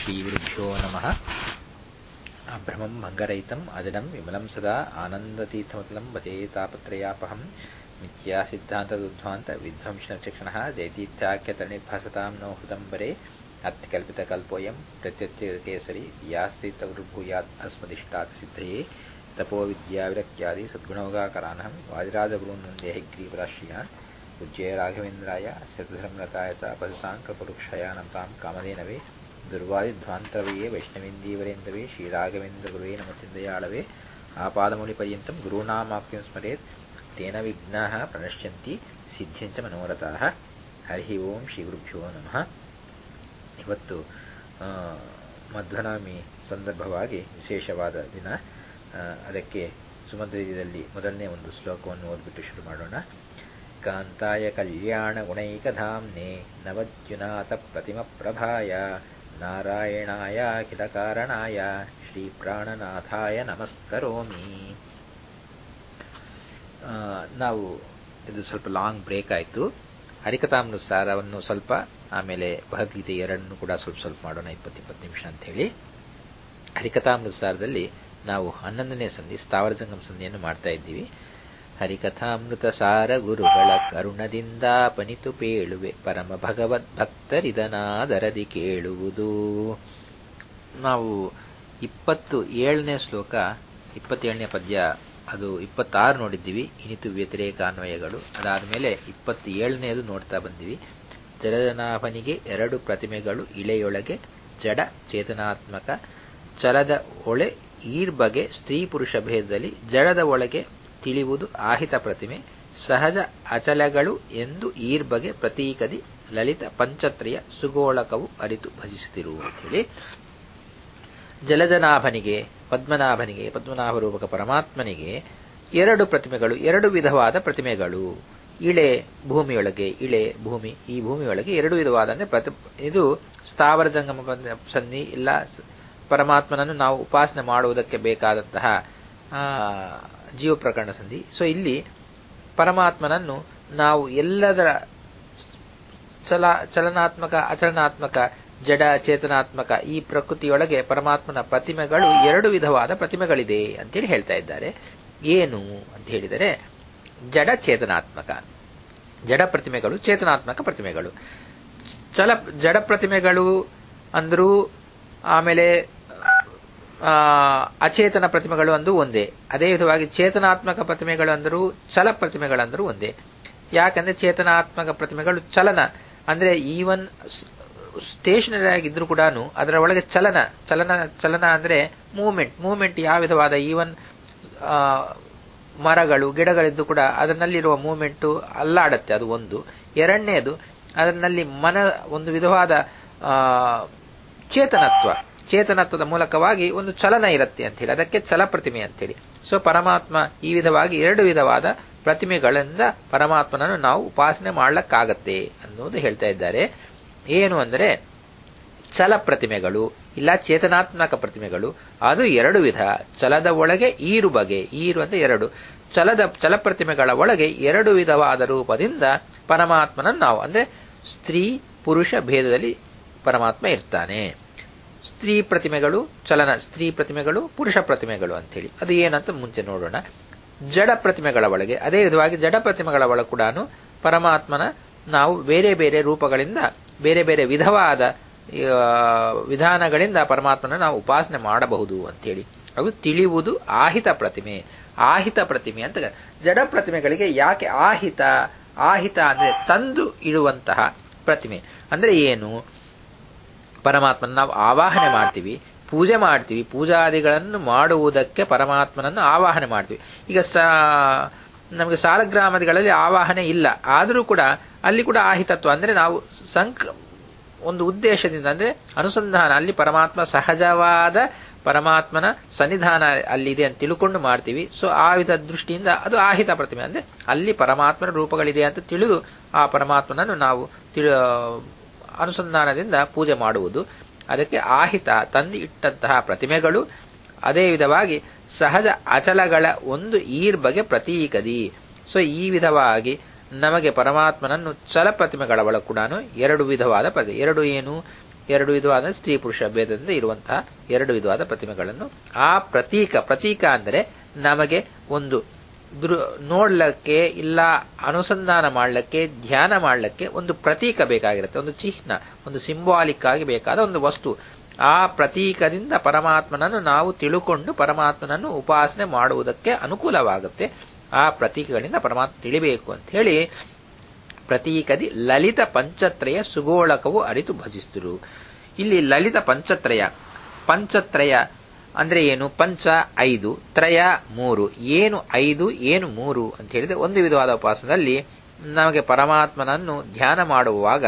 श्रीगुरुभ्यो नमः अभ्रमं भङ्गरहितम् अजडं विमलं सदा आनन्दतीर्थमतलं भजे तापत्रयापहं मिथ्यासिद्धान्तदुध्वान्त विध्वंसनचक्षणः जयतीर्थाख्यतनिर्भासतां नो हृदम्बरे अत्यकल्पितकल्पोऽयं प्रत्यत्यकेसरी यास्तीर्थगुरुभूयात् अस्मदिष्टात् सिद्धये तपोविद्याविरक्त्यादि सद्गुणोगाकरानहं वादिराजगुरून् ग्रीवराश्रियान् पूज्य राघवेन्द्राय शतधर्मरताय च पदसाङ्कपरुक्षयानन्तां कामधेनवे दुर्वादिध्वान्तरवये वैष्णवेन्दीवरेन्दवे श्रीराघवेन्द्रगुरुवे नमचिन्दयाळवे आपादमौलिपर्यन्तं गुरूणामाप्यं स्मरेत् तेन विघ्नाः प्रणश्यन्ति ಸಿದ್ಧಿಂಚ ಮನೋರಥಾಹ ಹರಿ ಓಂ ಶ್ರೀ ಗುರುಭ್ಯೋ ನಮಃ ಇವತ್ತು ಮಧ್ವನಾಮಿ ಸಂದರ್ಭವಾಗಿ ವಿಶೇಷವಾದ ದಿನ ಅದಕ್ಕೆ ಸುಮಧ್ವದಲ್ಲಿ ಮೊದಲನೇ ಒಂದು ಶ್ಲೋಕವನ್ನು ಓದ್ಬಿಟ್ಟು ಶುರು ಮಾಡೋಣ ಕಾಂತಾಯ ಕಲ್ಯಾಣ ಗುಣೈಕಧಾಮ್ನೆ ನವದ್ಯುನಾಥ ಪ್ರತಿಮ ಪ್ರಭಾಯ ನಾರಾಯಣಾಯ ಅಖಿಲ ಕಾರಣಾಯ ಶ್ರೀ ಪ್ರಾಣನಾಥಾಯ ನಮಸ್ಕರೋಮಿ ನಾವು ಇದು ಸ್ವಲ್ಪ ಲಾಂಗ್ ಬ್ರೇಕ್ ಆಯಿತು ಹರಿಕಥಾಮೃತಸಾರವನ್ನು ಸ್ವಲ್ಪ ಆಮೇಲೆ ಭಗವದ್ಗೀತೆ ಎರಡನ್ನು ಕೂಡ ಸ್ವಲ್ಪ ಸ್ವಲ್ಪ ಮಾಡೋಣ ಇಪ್ಪತ್ತು ಇಪ್ಪತ್ತು ನಿಮಿಷ ಅಂತ ಹೇಳಿ ಹರಿಕಥಾಮೃತಸಾರದಲ್ಲಿ ನಾವು ಹನ್ನೊಂದನೇ ಸಂಧಿ ಸ್ಥಾವರ ಜಂಗಮ ಸಂಧಿಯನ್ನು ಮಾಡ್ತಾ ಇದ್ದೀವಿ ಹರಿಕಥಾಮೃತ ಸಾರ ಗುರುಗಳ ಕರುಣದಿಂದ ಪನಿತು ಪೇಳುವೆ ಪರಮ ಭಗವದ್ ಭಕ್ತರಿದನಾದರದಿ ಕೇಳುವುದು ನಾವು ಇಪ್ಪತ್ತು ಏಳನೇ ಶ್ಲೋಕ ಇಪ್ಪತ್ತೇಳನೇ ಪದ್ಯ ಅದು ಇಪ್ಪತ್ತಾರು ನೋಡಿದ್ದೀವಿ ಇನಿತು ವ್ಯತಿರೇಕ ಅನ್ವಯಗಳು ಅದಾದ ಮೇಲೆ ಇಪ್ಪತ್ತ ಏಳನೇದು ನೋಡ್ತಾ ಬಂದಿವಿ ಜಲಜನಾಭನಿಗೆ ಎರಡು ಪ್ರತಿಮೆಗಳು ಇಳೆಯೊಳಗೆ ಜಡ ಚೇತನಾತ್ಮಕ ಚಲದ ಒಳೆ ಈರ್ಬಗೆ ಸ್ತ್ರೀ ಪುರುಷ ಭೇದದಲ್ಲಿ ಜಡದ ಒಳಗೆ ತಿಳಿಯುವುದು ಆಹಿತ ಪ್ರತಿಮೆ ಸಹಜ ಅಚಲಗಳು ಎಂದು ಈರ್ಬಗೆ ಪ್ರತೀಕದಿ ಲಲಿತ ಪಂಚತ್ರಯ ಸುಗೋಳಕವು ಅರಿತು ಭಜಿಸುತ್ತಿರುವು ಹೇಳಿ ಜಲಜನಾಭನಿಗೆ ಪದ್ಮನಾಭನಿಗೆ ಪದ್ಮನಾಭ ರೂಪಕ ಪರಮಾತ್ಮನಿಗೆ ಎರಡು ಪ್ರತಿಮೆಗಳು ಎರಡು ವಿಧವಾದ ಪ್ರತಿಮೆಗಳು ಇಳೆ ಭೂಮಿಯೊಳಗೆ ಇಳೆ ಭೂಮಿ ಈ ಭೂಮಿಯೊಳಗೆ ಎರಡು ವಿಧವಾದ ಅಂದ್ರೆ ಪ್ರತಿ ಇದು ಸ್ಥಾವರ ಜಂಗಮ ಸನ್ನಿ ಇಲ್ಲ ಪರಮಾತ್ಮನನ್ನು ನಾವು ಉಪಾಸನೆ ಮಾಡುವುದಕ್ಕೆ ಬೇಕಾದಂತಹ ಜೀವ ಪ್ರಕರಣ ಸಂಧಿ ಸೊ ಇಲ್ಲಿ ಪರಮಾತ್ಮನನ್ನು ನಾವು ಎಲ್ಲದರ ಚಲ ಚಲನಾತ್ಮಕ ಅಚಲನಾತ್ಮಕ ಜಡ ಚೇತನಾತ್ಮಕ ಈ ಪ್ರಕೃತಿಯೊಳಗೆ ಪರಮಾತ್ಮನ ಪ್ರತಿಮೆಗಳು ಎರಡು ವಿಧವಾದ ಪ್ರತಿಮೆಗಳಿದೆ ಅಂತೇಳಿ ಹೇಳ್ತಾ ಇದ್ದಾರೆ ಏನು ಅಂತ ಹೇಳಿದರೆ ಜಡ ಚೇತನಾತ್ಮಕ ಜಡ ಪ್ರತಿಮೆಗಳು ಚೇತನಾತ್ಮಕ ಪ್ರತಿಮೆಗಳು ಚಲ ಜಡ ಪ್ರತಿಮೆಗಳು ಅಂದರೂ ಆಮೇಲೆ ಅಚೇತನ ಪ್ರತಿಮೆಗಳು ಅಂದು ಒಂದೇ ಅದೇ ವಿಧವಾಗಿ ಚೇತನಾತ್ಮಕ ಪ್ರತಿಮೆಗಳು ಅಂದರೂ ಚಲ ಪ್ರತಿಮೆಗಳಂದರೂ ಒಂದೇ ಯಾಕಂದ್ರೆ ಚೇತನಾತ್ಮಕ ಪ್ರತಿಮೆಗಳು ಚಲನ ಅಂದ್ರೆ ಈವನ್ ಸ್ಟೇಷನರಿ ಆಗಿದ್ರು ಕೂಡ ಅದರ ಒಳಗೆ ಚಲನ ಚಲನ ಚಲನ ಅಂದ್ರೆ ಮೂವ್ಮೆಂಟ್ ಮೂವ್ಮೆಂಟ್ ಯಾವ ವಿಧವಾದ ಈವನ್ ಮರಗಳು ಗಿಡಗಳಿದ್ದು ಕೂಡ ಅದರಲ್ಲಿರುವ ಮೂವ್ಮೆಂಟು ಅಲ್ಲಾಡತ್ತೆ ಅದು ಒಂದು ಎರಡನೇದು ಅದರಲ್ಲಿ ಮನ ಒಂದು ವಿಧವಾದ ಚೇತನತ್ವ ಚೇತನತ್ವದ ಮೂಲಕವಾಗಿ ಒಂದು ಚಲನ ಇರುತ್ತೆ ಅಂತ ಹೇಳಿ ಅದಕ್ಕೆ ಚಲ ಪ್ರತಿಮೆ ಅಂತೇಳಿ ಸೊ ಪರಮಾತ್ಮ ಈ ವಿಧವಾಗಿ ಎರಡು ವಿಧವಾದ ಪ್ರತಿಮೆಗಳಿಂದ ಪರಮಾತ್ಮನನ್ನು ನಾವು ಉಪಾಸನೆ ಮಾಡ್ಲಕ್ಕಾಗತ್ತೆ ಅನ್ನೋದು ಹೇಳ್ತಾ ಇದ್ದಾರೆ ಏನು ಅಂದರೆ ಚಲ ಪ್ರತಿಮೆಗಳು ಇಲ್ಲ ಚೇತನಾತ್ಮಕ ಪ್ರತಿಮೆಗಳು ಅದು ಎರಡು ವಿಧ ಚಲದ ಒಳಗೆ ಈರು ಬಗೆ ಈರು ಅಂತ ಎರಡು ಚಲದ ಚಲಪ್ರತಿಮೆಗಳ ಒಳಗೆ ಎರಡು ವಿಧವಾದ ರೂಪದಿಂದ ಪರಮಾತ್ಮನನ್ನು ನಾವು ಅಂದ್ರೆ ಸ್ತ್ರೀ ಪುರುಷ ಭೇದದಲ್ಲಿ ಪರಮಾತ್ಮ ಇರ್ತಾನೆ ಸ್ತ್ರೀ ಪ್ರತಿಮೆಗಳು ಚಲನ ಸ್ತ್ರೀ ಪ್ರತಿಮೆಗಳು ಪುರುಷ ಪ್ರತಿಮೆಗಳು ಅಂತೇಳಿ ಅದು ಏನಂತ ಮುಂಚೆ ನೋಡೋಣ ಜಡ ಪ್ರತಿಮೆಗಳ ಒಳಗೆ ಅದೇ ವಿಧವಾಗಿ ಜಡ ಪ್ರತಿಮೆಗಳ ಒಳಗೆ ಕೂಡ ಪರಮಾತ್ಮನ ನಾವು ಬೇರೆ ಬೇರೆ ರೂಪಗಳಿಂದ ಬೇರೆ ಬೇರೆ ವಿಧವಾದ ವಿಧಾನಗಳಿಂದ ಪರಮಾತ್ಮನ ನಾವು ಉಪಾಸನೆ ಮಾಡಬಹುದು ಅಂತೇಳಿ ಅದು ತಿಳಿಯುವುದು ಆಹಿತ ಪ್ರತಿಮೆ ಆಹಿತ ಪ್ರತಿಮೆ ಅಂತ ಜಡ ಪ್ರತಿಮೆಗಳಿಗೆ ಯಾಕೆ ಆಹಿತ ಆಹಿತ ಅಂದ್ರೆ ತಂದು ಇಡುವಂತಹ ಪ್ರತಿಮೆ ಅಂದ್ರೆ ಏನು ಪರಮಾತ್ಮನ ನಾವು ಆವಾಹನೆ ಮಾಡ್ತೀವಿ ಪೂಜೆ ಮಾಡ್ತೀವಿ ಪೂಜಾದಿಗಳನ್ನು ಮಾಡುವುದಕ್ಕೆ ಪರಮಾತ್ಮನನ್ನು ಆವಾಹನೆ ಮಾಡ್ತೀವಿ ಈಗ ನಮಗೆ ಸಾಲಗ್ರಾಮಗಳಲ್ಲಿ ಆವಾಹನೆ ಇಲ್ಲ ಆದರೂ ಕೂಡ ಅಲ್ಲಿ ಕೂಡ ಆಹಿತತ್ವ ಅಂದ್ರೆ ನಾವು ಸಂಕ್ ಒಂದು ಉದ್ದೇಶದಿಂದ ಅಂದ್ರೆ ಅನುಸಂಧಾನ ಅಲ್ಲಿ ಪರಮಾತ್ಮ ಸಹಜವಾದ ಪರಮಾತ್ಮನ ಸನ್ನಿಧಾನ ಅಲ್ಲಿದೆ ಅಂತ ತಿಳ್ಕೊಂಡು ಮಾಡ್ತೀವಿ ಸೊ ಆ ವಿಧ ದೃಷ್ಟಿಯಿಂದ ಅದು ಆಹಿತ ಪ್ರತಿಮೆ ಅಂದ್ರೆ ಅಲ್ಲಿ ಪರಮಾತ್ಮನ ರೂಪಗಳಿದೆ ಅಂತ ತಿಳಿದು ಆ ಪರಮಾತ್ಮನನ್ನು ನಾವು ಅನುಸಂಧಾನದಿಂದ ಪೂಜೆ ಮಾಡುವುದು ಅದಕ್ಕೆ ಆಹಿತ ತಂದು ಇಟ್ಟಂತಹ ಪ್ರತಿಮೆಗಳು ಅದೇ ವಿಧವಾಗಿ ಸಹಜ ಅಚಲಗಳ ಒಂದು ಈರ್ ಬಗೆ ಪ್ರತೀಕದಿ ಸೊ ಈ ವಿಧವಾಗಿ ನಮಗೆ ಪರಮಾತ್ಮನನ್ನು ಚಲ ಪ್ರತಿಮೆಗಳ ಒಳ ಕೂಡ ಎರಡು ವಿಧವಾದ ಪ್ರತಿ ಎರಡು ಏನು ಎರಡು ವಿಧವಾದ ಸ್ತ್ರೀ ಪುರುಷ ಭೇದದಿಂದ ಇರುವಂತಹ ಎರಡು ವಿಧವಾದ ಪ್ರತಿಮೆಗಳನ್ನು ಆ ಪ್ರತೀಕ ಪ್ರತೀಕ ಅಂದರೆ ನಮಗೆ ಒಂದು ನೋಡ್ಲಿಕ್ಕೆ ಇಲ್ಲ ಅನುಸಂಧಾನ ಮಾಡಲಿಕ್ಕೆ ಧ್ಯಾನ ಮಾಡಲಿಕ್ಕೆ ಒಂದು ಪ್ರತೀಕ ಬೇಕಾಗಿರುತ್ತೆ ಒಂದು ಚಿಹ್ನ ಒಂದು ಸಿಂಬಾಲಿಕ್ ಆಗಿ ಬೇಕಾದ ಒಂದು ವಸ್ತು ಆ ಪ್ರತೀಕದಿಂದ ಪರಮಾತ್ಮನನ್ನು ನಾವು ತಿಳುಕೊಂಡು ಪರಮಾತ್ಮನನ್ನು ಉಪಾಸನೆ ಮಾಡುವುದಕ್ಕೆ ಅನುಕೂಲವಾಗುತ್ತೆ ಆ ಪ್ರತೀಕಗಳಿಂದ ಪರಮಾತ್ಮ ತಿಳಿಬೇಕು ಅಂತ ಹೇಳಿ ಪ್ರತೀಕದಿ ಲಲಿತ ಪಂಚತ್ರಯ ಸುಗೋಳಕವು ಅರಿತು ಭಜಿಸಿದರು ಇಲ್ಲಿ ಲಲಿತ ಪಂಚತ್ರಯ ಪಂಚತ್ರಯ ಅಂದ್ರೆ ಏನು ಪಂಚ ಐದು ತ್ರಯ ಮೂರು ಏನು ಐದು ಏನು ಮೂರು ಅಂತ ಹೇಳಿದ್ರೆ ಒಂದು ವಿಧವಾದ ಉಪಾಸನದಲ್ಲಿ ನಮಗೆ ಪರಮಾತ್ಮನನ್ನು ಧ್ಯಾನ ಮಾಡುವಾಗ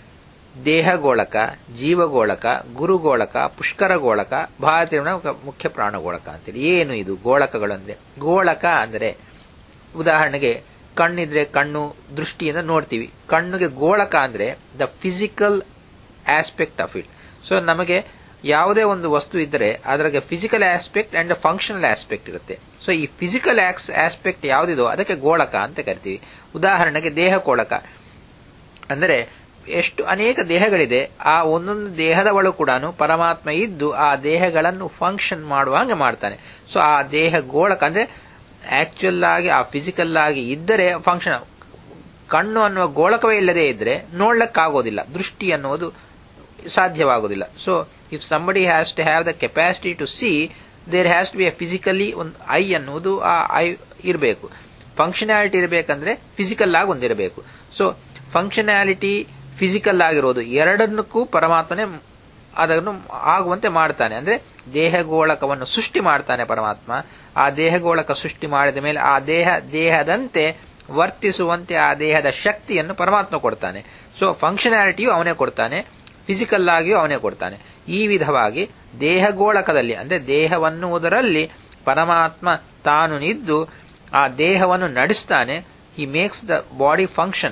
ದೇಹಗೋಳಕ ಜೀವಗೋಳಕ ಗುರುಗೋಳಕ ಪುಷ್ಕರಗೋಳಕ ಭಾರತೀಯ ಮುಖ್ಯ ಪ್ರಾಣಗೋಳಕ ಅಂತೇಳಿ ಏನು ಇದು ಗೋಳಕಗಳು ಅಂದ್ರೆ ಗೋಳಕ ಅಂದರೆ ಉದಾಹರಣೆಗೆ ಕಣ್ಣಿದ್ರೆ ಕಣ್ಣು ದೃಷ್ಟಿಯಿಂದ ನೋಡ್ತೀವಿ ಕಣ್ಣಿಗೆ ಗೋಳಕ ಅಂದ್ರೆ the physical aspect of it so ನಮಗೆ ಯಾವುದೇ ಒಂದು ವಸ್ತು ಇದ್ದರೆ ಅದರಾಗೆ physical aspect and functional aspect ಇರುತ್ತೆ ಸೊ ಈ ಫಿಸಿಕಲ್ ಆಸ್ಪೆಕ್ಟ್ ಯಾವುದಿದೋ ಅದಕ್ಕೆ ಗೋಳಕ ಅಂತ ಕರಿತೀವಿ ಉದಾಹರಣೆಗೆ ದೇಹ ಗೋಳಕ ಅಂದರೆ ಎಷ್ಟು ಅನೇಕ ದೇಹಗಳಿದೆ ಆ ಒಂದೊಂದು ದೇಹದ ಒಳಗೂ ಕೂಡ ಪರಮಾತ್ಮ ಇದ್ದು ಆ ದೇಹಗಳನ್ನು ಫಂಕ್ಷನ್ ಮಾಡುವಂಗೆ ಮಾಡ್ತಾನೆ ಸೊ ಆ ದೇಹ ಗೋಳಕ ಅಂದ್ರೆ ಆಕ್ಚುಯಲ್ ಆಗಿ ಆ ಫಿಸಿಕಲ್ ಆಗಿ ಇದ್ದರೆ ಫಂಕ್ಷನ್ ಕಣ್ಣು ಅನ್ನುವ ಗೋಳಕವೇ ಇಲ್ಲದೆ ಇದ್ರೆ ನೋಡ್ಲಕ್ಕಾಗೋದಿಲ್ಲ ದೃಷ್ಟಿ ಅನ್ನುವುದು ಸಾಧ್ಯವಾಗುವುದಿಲ್ಲ so if somebody has to have the capacity to see there has to be a physically ಒಂದು ಐ ಅನ್ನುವುದು ಆ ಐ ಇರಬೇಕು ಫಂಕ್ಷನಾಲಿಟಿ ಇರಬೇಕಂದ್ರೆ ಫಿಸಿಕಲ್ ಆಗಿ ಒಂದಿರಬೇಕು ಸೊ ಫಂಕ್ಷನಾಲಿಟಿ ಫಿಸಿಕಲ್ ಆಗಿರೋದು ಎರಡನ್ನಕ್ಕೂ ಪರಮಾತ್ಮನೇ ಅದನ್ನು ಆಗುವಂತೆ ಮಾಡ್ತಾನೆ ಅಂದ್ರೆ ದೇಹಗೋಳಕವನ್ನು ಸೃಷ್ಟಿ ಮಾಡ್ತಾನೆ ಪರಮಾತ್ಮ ಆ ದೇಹಗೋಳಕ ಸೃಷ್ಟಿ ಮಾಡಿದ ಮೇಲೆ ಆ ದೇಹ ದೇಹದಂತೆ ವರ್ತಿಸುವಂತೆ ಆ ದೇಹದ ಶಕ್ತಿಯನ್ನು ಪರಮಾತ್ಮ ಕೊಡ್ತಾನೆ ಸೊ ಫಂಕ್ಷನಾಲಿಟಿಯು ಅವನೇ ಕೊಡ್ತಾನೆ ಫಿಸಿಕಲ್ ಆಗಿಯೂ ಅವನೇ ಕೊಡ್ತಾನೆ ಈ ವಿಧವಾಗಿ ದೇಹಗೋಳಕದಲ್ಲಿ ಅಂದ್ರೆ ದೇಹವನ್ನುವುದರಲ್ಲಿ ಪರಮಾತ್ಮ ತಾನು ನಿದ್ದು ಆ ದೇಹವನ್ನು ನಡೆಸ್ತಾನೆ he makes the body function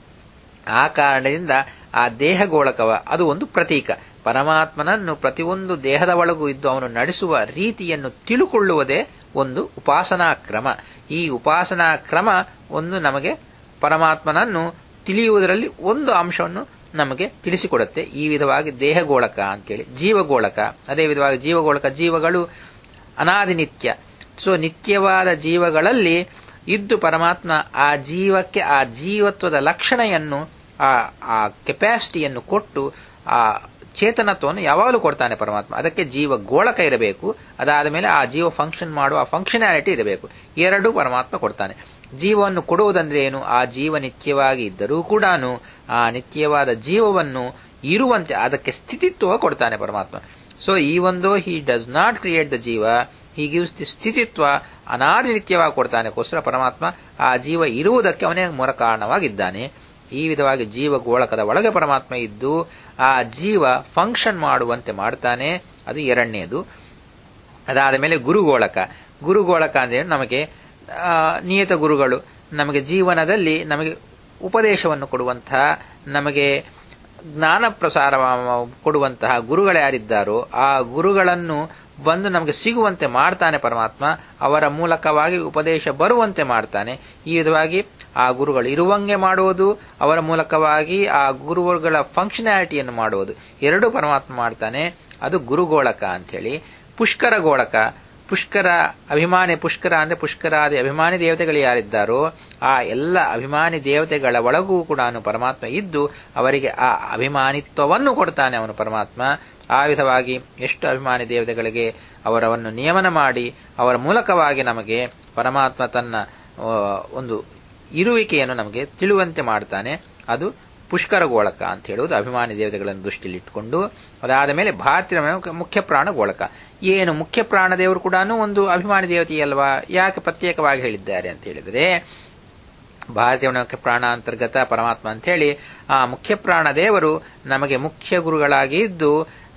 ಆ ಕಾರಣದಿಂದ ಆ ದೇಹಗೋಳಕವ ಅದು ಒಂದು ಪ್ರತೀಕ ಪರಮಾತ್ಮನನ್ನು ಪ್ರತಿಯೊಂದು ದೇಹದ ಒಳಗೂ ಇದ್ದು ಅವನು ನಡೆಸುವ ರೀತಿಯನ್ನು ತಿಳುಕೊಳ್ಳುವುದೇ ಒಂದು ಉಪಾಸನಾ ಕ್ರಮ ಈ ಉಪಾಸನಾ ಕ್ರಮ ಒಂದು ನಮಗೆ ಪರಮಾತ್ಮನನ್ನು ತಿಳಿಯುವುದರಲ್ಲಿ ಒಂದು ಅಂಶವನ್ನು ನಮಗೆ ತಿಳಿಸಿಕೊಡುತ್ತೆ ಈ ವಿಧವಾಗಿ ದೇಹಗೋಳಕ ಅಂತೇಳಿ ಜೀವಗೋಳಕ ಅದೇ ವಿಧವಾಗಿ ಜೀವಗೋಳಕ ಜೀವಗಳು ಅನಾದಿನಿತ್ಯ ಸೊ ನಿತ್ಯವಾದ ಜೀವಗಳಲ್ಲಿ ಇದ್ದು ಪರಮಾತ್ಮ ಆ ಜೀವಕ್ಕೆ ಆ ಜೀವತ್ವದ ಲಕ್ಷಣೆಯನ್ನು ಆ ಆ ಕೆಪಾಸಿಟಿಯನ್ನು ಕೊಟ್ಟು ಆ ಚೇತನತ್ವವನ್ನು ಯಾವಾಗಲೂ ಕೊಡ್ತಾನೆ ಪರಮಾತ್ಮ ಅದಕ್ಕೆ ಜೀವ ಗೋಳಕ ಇರಬೇಕು ಅದಾದ ಮೇಲೆ ಆ ಜೀವ ಫಂಕ್ಷನ್ ಮಾಡುವ ಫಂಕ್ಷನಾಲಿಟಿ ಇರಬೇಕು ಎರಡು ಪರಮಾತ್ಮ ಕೊಡ್ತಾನೆ ಜೀವವನ್ನು ಕೊಡುವುದಂದ್ರೆ ಏನು ಆ ಜೀವ ನಿತ್ಯವಾಗಿ ಇದ್ದರೂ ಕೂಡ ಆ ನಿತ್ಯವಾದ ಜೀವವನ್ನು ಇರುವಂತೆ ಅದಕ್ಕೆ ಸ್ಥಿತಿತ್ವ ಕೊಡ್ತಾನೆ ಪರಮಾತ್ಮ ಸೊ ಈ ಒಂದು he does not create the ಜೀವ ಹಿ ಗಿವ್ಸ್ ದಿ ಸ್ಥಿತಿತ್ವ ಅನಾದಿ ನಿತ್ಯವಾಗಿ ಕೊಡ್ತಾನೆಗೋಸ್ಕರ ಪರಮಾತ್ಮ ಆ ಜೀವ ಇರುವುದಕ್ಕೆ ಅವನೇ ಮೂಲ ಕಾರಣವಾಗಿದ್ದಾನೆ ಈ ವಿಧವಾಗಿ ಜೀವ ಗೋಳಕದ ಒಳಗೆ ಪರಮಾತ್ಮ ಇದ್ದು ಆ ಜೀವ ಫಂಕ್ಷನ್ ಮಾಡುವಂತೆ ಮಾಡ್ತಾನೆ ಅದು ಎರಡನೇದು ಅದಾದ ಮೇಲೆ ಗುರುಗೋಳಕ ಗುರುಗೋಳಕ ಅಂದ್ರೆ ನಮಗೆ ನಿಯತ ಗುರುಗಳು ನಮಗೆ ಜೀವನದಲ್ಲಿ ನಮಗೆ ಉಪದೇಶವನ್ನು ಕೊಡುವಂತಹ ನಮಗೆ ಜ್ಞಾನ ಪ್ರಸಾರ ಕೊಡುವಂತಹ ಗುರುಗಳು ಯಾರಿದ್ದಾರೋ ಆ ಗುರುಗಳನ್ನು ಬಂದು ನಮಗೆ ಸಿಗುವಂತೆ ಮಾಡ್ತಾನೆ ಪರಮಾತ್ಮ ಅವರ ಮೂಲಕವಾಗಿ ಉಪದೇಶ ಬರುವಂತೆ ಮಾಡ್ತಾನೆ ಈ ವಿಧವಾಗಿ ಆ ಗುರುಗಳು ಇರುವಂಗೆ ಮಾಡುವುದು ಅವರ ಮೂಲಕವಾಗಿ ಆ ಗುರುಗಳ ಫಂಕ್ಷನಾಲಿಟಿಯನ್ನು ಮಾಡುವುದು ಎರಡೂ ಪರಮಾತ್ಮ ಮಾಡ್ತಾನೆ ಅದು ಗುರುಗೋಳಕ ಅಂತೇಳಿ ಪುಷ್ಕರ ಗೋಳಕ ಪುಷ್ಕರ ಅಭಿಮಾನಿ ಪುಷ್ಕರ ಅಂದ್ರೆ ಪುಷ್ಕರಾದಿ ಅಭಿಮಾನಿ ದೇವತೆಗಳು ಯಾರಿದ್ದಾರೋ ಆ ಎಲ್ಲ ಅಭಿಮಾನಿ ದೇವತೆಗಳ ಒಳಗೂ ಕೂಡ ಪರಮಾತ್ಮ ಇದ್ದು ಅವರಿಗೆ ಆ ಅಭಿಮಾನಿತ್ವವನ್ನು ಕೊಡ್ತಾನೆ ಅವನು ಪರಮಾತ್ಮ ಆ ವಿಧವಾಗಿ ಎಷ್ಟು ಅಭಿಮಾನಿ ದೇವತೆಗಳಿಗೆ ಅವರವನ್ನು ನಿಯಮನ ಮಾಡಿ ಅವರ ಮೂಲಕವಾಗಿ ನಮಗೆ ಪರಮಾತ್ಮ ತನ್ನ ಒಂದು ಇರುವಿಕೆಯನ್ನು ನಮಗೆ ತಿಳುವಂತೆ ಮಾಡ್ತಾನೆ ಅದು ಪುಷ್ಕರ ಗೋಳಕ ಅಂತ ಹೇಳುವುದು ಅಭಿಮಾನಿ ದೇವತೆಗಳನ್ನು ದೃಷ್ಟಿಯಲ್ಲಿ ಇಟ್ಟುಕೊಂಡು ಅದಾದ ಮೇಲೆ ಭಾರತೀಯ ಮುಖ್ಯ ಪ್ರಾಣ ಗೋಳಕ ಏನು ಮುಖ್ಯ ಪ್ರಾಣ ದೇವರು ಕೂಡ ಒಂದು ಅಭಿಮಾನಿ ದೇವತೆಯಲ್ವಾ ಯಾಕೆ ಪ್ರತ್ಯೇಕವಾಗಿ ಹೇಳಿದ್ದಾರೆ ಅಂತ ಹೇಳಿದರೆ ಭಾರತೀಯ ಮುಖ್ಯ ಪ್ರಾಣ ಅಂತರ್ಗತ ಪರಮಾತ್ಮ ಅಂತ ಹೇಳಿ ಆ ಮುಖ್ಯ ಪ್ರಾಣ ದೇವರು ನಮಗೆ ಮುಖ್ಯ ಗುರುಗಳಾಗಿ ಇದ್ದು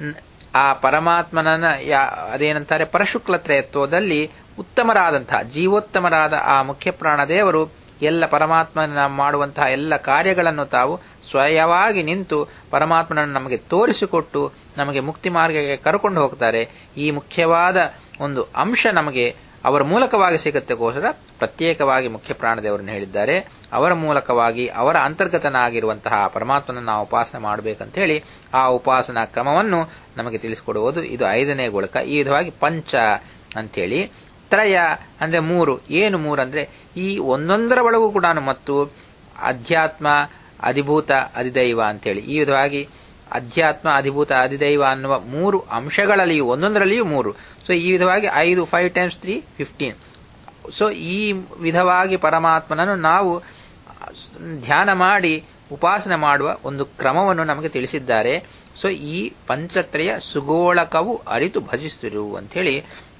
ಆ ಪರಮಾತ್ಮನನ್ನ ಅದೇನಂತಾರೆ ಪರಶುಕ್ಲ ತ್ರಯತ್ವದಲ್ಲಿ ಉತ್ತಮರಾದಂತಹ ಜೀವೋತ್ತಮರಾದ ಆ ಮುಖ್ಯ ಪ್ರಾಣ ದೇವರು ಎಲ್ಲ ಪರಮಾತ್ಮನ ಮಾಡುವಂತಹ ಎಲ್ಲ ಕಾರ್ಯಗಳನ್ನು ತಾವು ಸ್ವಯವಾಗಿ ನಿಂತು ಪರಮಾತ್ಮನನ್ನು ನಮಗೆ ತೋರಿಸಿಕೊಟ್ಟು ನಮಗೆ ಮುಕ್ತಿ ಮಾರ್ಗಕ್ಕೆ ಕರ್ಕೊಂಡು ಹೋಗ್ತಾರೆ ಈ ಮುಖ್ಯವಾದ ಒಂದು ಅಂಶ ನಮಗೆ ಅವರ ಮೂಲಕವಾಗಿ ಸಿಗುತ್ತೆಗೋಸ್ಕರ ಪ್ರತ್ಯೇಕವಾಗಿ ಮುಖ್ಯ ಪ್ರಾಣದೇವರನ್ನು ಹೇಳಿದ್ದಾರೆ ಅವರ ಮೂಲಕವಾಗಿ ಅವರ ಅಂತರ್ಗತನಾಗಿರುವಂತಹ ಪರಮಾತ್ಮನನ್ನು ನಾವು ಉಪಾಸನೆ ಮಾಡಬೇಕಂತ ಹೇಳಿ ಆ ಉಪಾಸನಾ ಕ್ರಮವನ್ನು ನಮಗೆ ತಿಳಿಸಿಕೊಡುವುದು ಇದು ಐದನೇ ಗೋಳಕ ಈ ವಿಧವಾಗಿ ಪಂಚ ಅಂತೇಳಿ ತ್ರಯ ಅಂದ್ರೆ ಮೂರು ಏನು ಮೂರು ಅಂದ್ರೆ ಈ ಒಂದೊಂದರ ಒಳಗೂ ಕೂಡ ಮತ್ತು ಅಧ್ಯಾತ್ಮ ಅಧಿಭೂತ ಅಧಿದೈವ ಅಂತೇಳಿ ಈ ವಿಧವಾಗಿ ಅಧ್ಯಾತ್ಮ ಅಧಿಭೂತ ಅಧಿದೈವ ಅನ್ನುವ ಮೂರು ಅಂಶಗಳಲ್ಲಿಯೂ ಒಂದೊಂದರಲ್ಲಿಯೂ ಮೂರು ಸೊ ಈ ವಿಧವಾಗಿ ಐದು five times three fifteen so ಈ ವಿಧವಾಗಿ ಪರಮಾತ್ಮನನ್ನು ನಾವು ಧ್ಯಾನ ಮಾಡಿ ಉಪಾಸನೆ ಮಾಡುವ ಒಂದು ಕ್ರಮವನ್ನು ನಮಗೆ ತಿಳಿಸಿದ್ದಾರೆ ಸೊ ಈ ಪಂಚತ್ರಯ ಸುಗೋಳಕವು ಅರಿತು ಭಜಿಸಿರು ಅಂಥೇಳಿ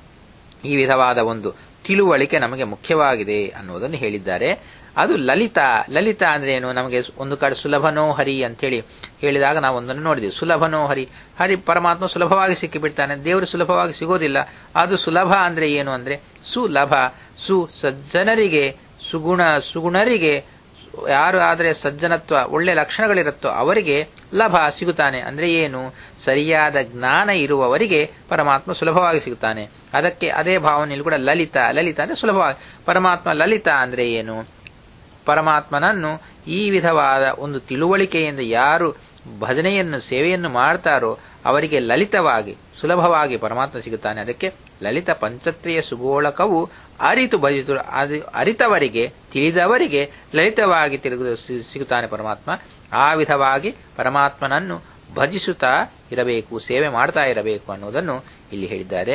ಈ ವಿಧವಾದ ಒಂದು ತಿಳುವಳಿಕೆ ನಮಗೆ ಮುಖ್ಯವಾಗಿದೆ ಅನ್ನುವುದನ್ನು ಹೇಳಿದ್ದಾರೆ ಅದು ಲಲಿತ ಲಲಿತ ಅಂದ್ರೆ ಏನು ನಮಗೆ ಒಂದು ಕಡೆ ಸುಲಭನೋ ಹರಿ ಅಂತೇಳಿ ಹೇಳಿದಾಗ ನಾವು ಒಂದನ್ನು ನೋಡಿದ್ವಿ ಸುಲಭನೋ ಹರಿ ಹರಿ ಪರಮಾತ್ಮ ಸುಲಭವಾಗಿ ಸಿಕ್ಕಿಬಿಡ್ತಾನೆ ದೇವರು ಸುಲಭವಾಗಿ ಸಿಗೋದಿಲ್ಲ ಅದು ಸುಲಭ ಅಂದ್ರೆ ಏನು ಅಂದ್ರೆ ಸುಲಭ ಸು ಸಜ್ಜನರಿಗೆ ಸುಗುಣ ಸುಗುಣರಿಗೆ ಯಾರು ಆದರೆ ಸಜ್ಜನತ್ವ ಒಳ್ಳೆ ಲಕ್ಷಣಗಳಿರುತ್ತೋ ಅವರಿಗೆ ಲಭ ಸಿಗುತ್ತಾನೆ ಅಂದ್ರೆ ಏನು ಸರಿಯಾದ ಜ್ಞಾನ ಇರುವವರಿಗೆ ಪರಮಾತ್ಮ ಸುಲಭವಾಗಿ ಸಿಗುತ್ತಾನೆ ಅದಕ್ಕೆ ಅದೇ ಭಾವನೆಯಲ್ಲಿ ಕೂಡ ಲಲಿತ ಲಲಿತ ಅಂದ್ರೆ ಸುಲಭವಾಗಿ ಪರಮಾತ್ಮ ಲಲಿತ ಅಂದ್ರೆ ಏನು ಪರಮಾತ್ಮನನ್ನು ಈ ವಿಧವಾದ ಒಂದು ತಿಳುವಳಿಕೆಯಿಂದ ಯಾರು ಭಜನೆಯನ್ನು ಸೇವೆಯನ್ನು ಮಾಡ್ತಾರೋ ಅವರಿಗೆ ಲಲಿತವಾಗಿ ಸುಲಭವಾಗಿ ಪರಮಾತ್ಮ ಸಿಗುತ್ತಾನೆ ಅದಕ್ಕೆ ಲಲಿತ ಪಂಚತ್ರಿಯ ಸುಗೋಳಕವು ಅರಿತು ಭಜಿತು ಅದು ಅರಿತವರಿಗೆ ತಿಳಿದವರಿಗೆ ಲಲಿತವಾಗಿ ತಿರುಗು ಸಿಗುತ್ತಾನೆ ಪರಮಾತ್ಮ ಆ ವಿಧವಾಗಿ ಪರಮಾತ್ಮನನ್ನು ಭಜಿಸುತ್ತಾ ಇರಬೇಕು ಸೇವೆ ಮಾಡ್ತಾ ಇರಬೇಕು ಅನ್ನುವುದನ್ನು ಇಲ್ಲಿ ಹೇಳಿದ್ದಾರೆ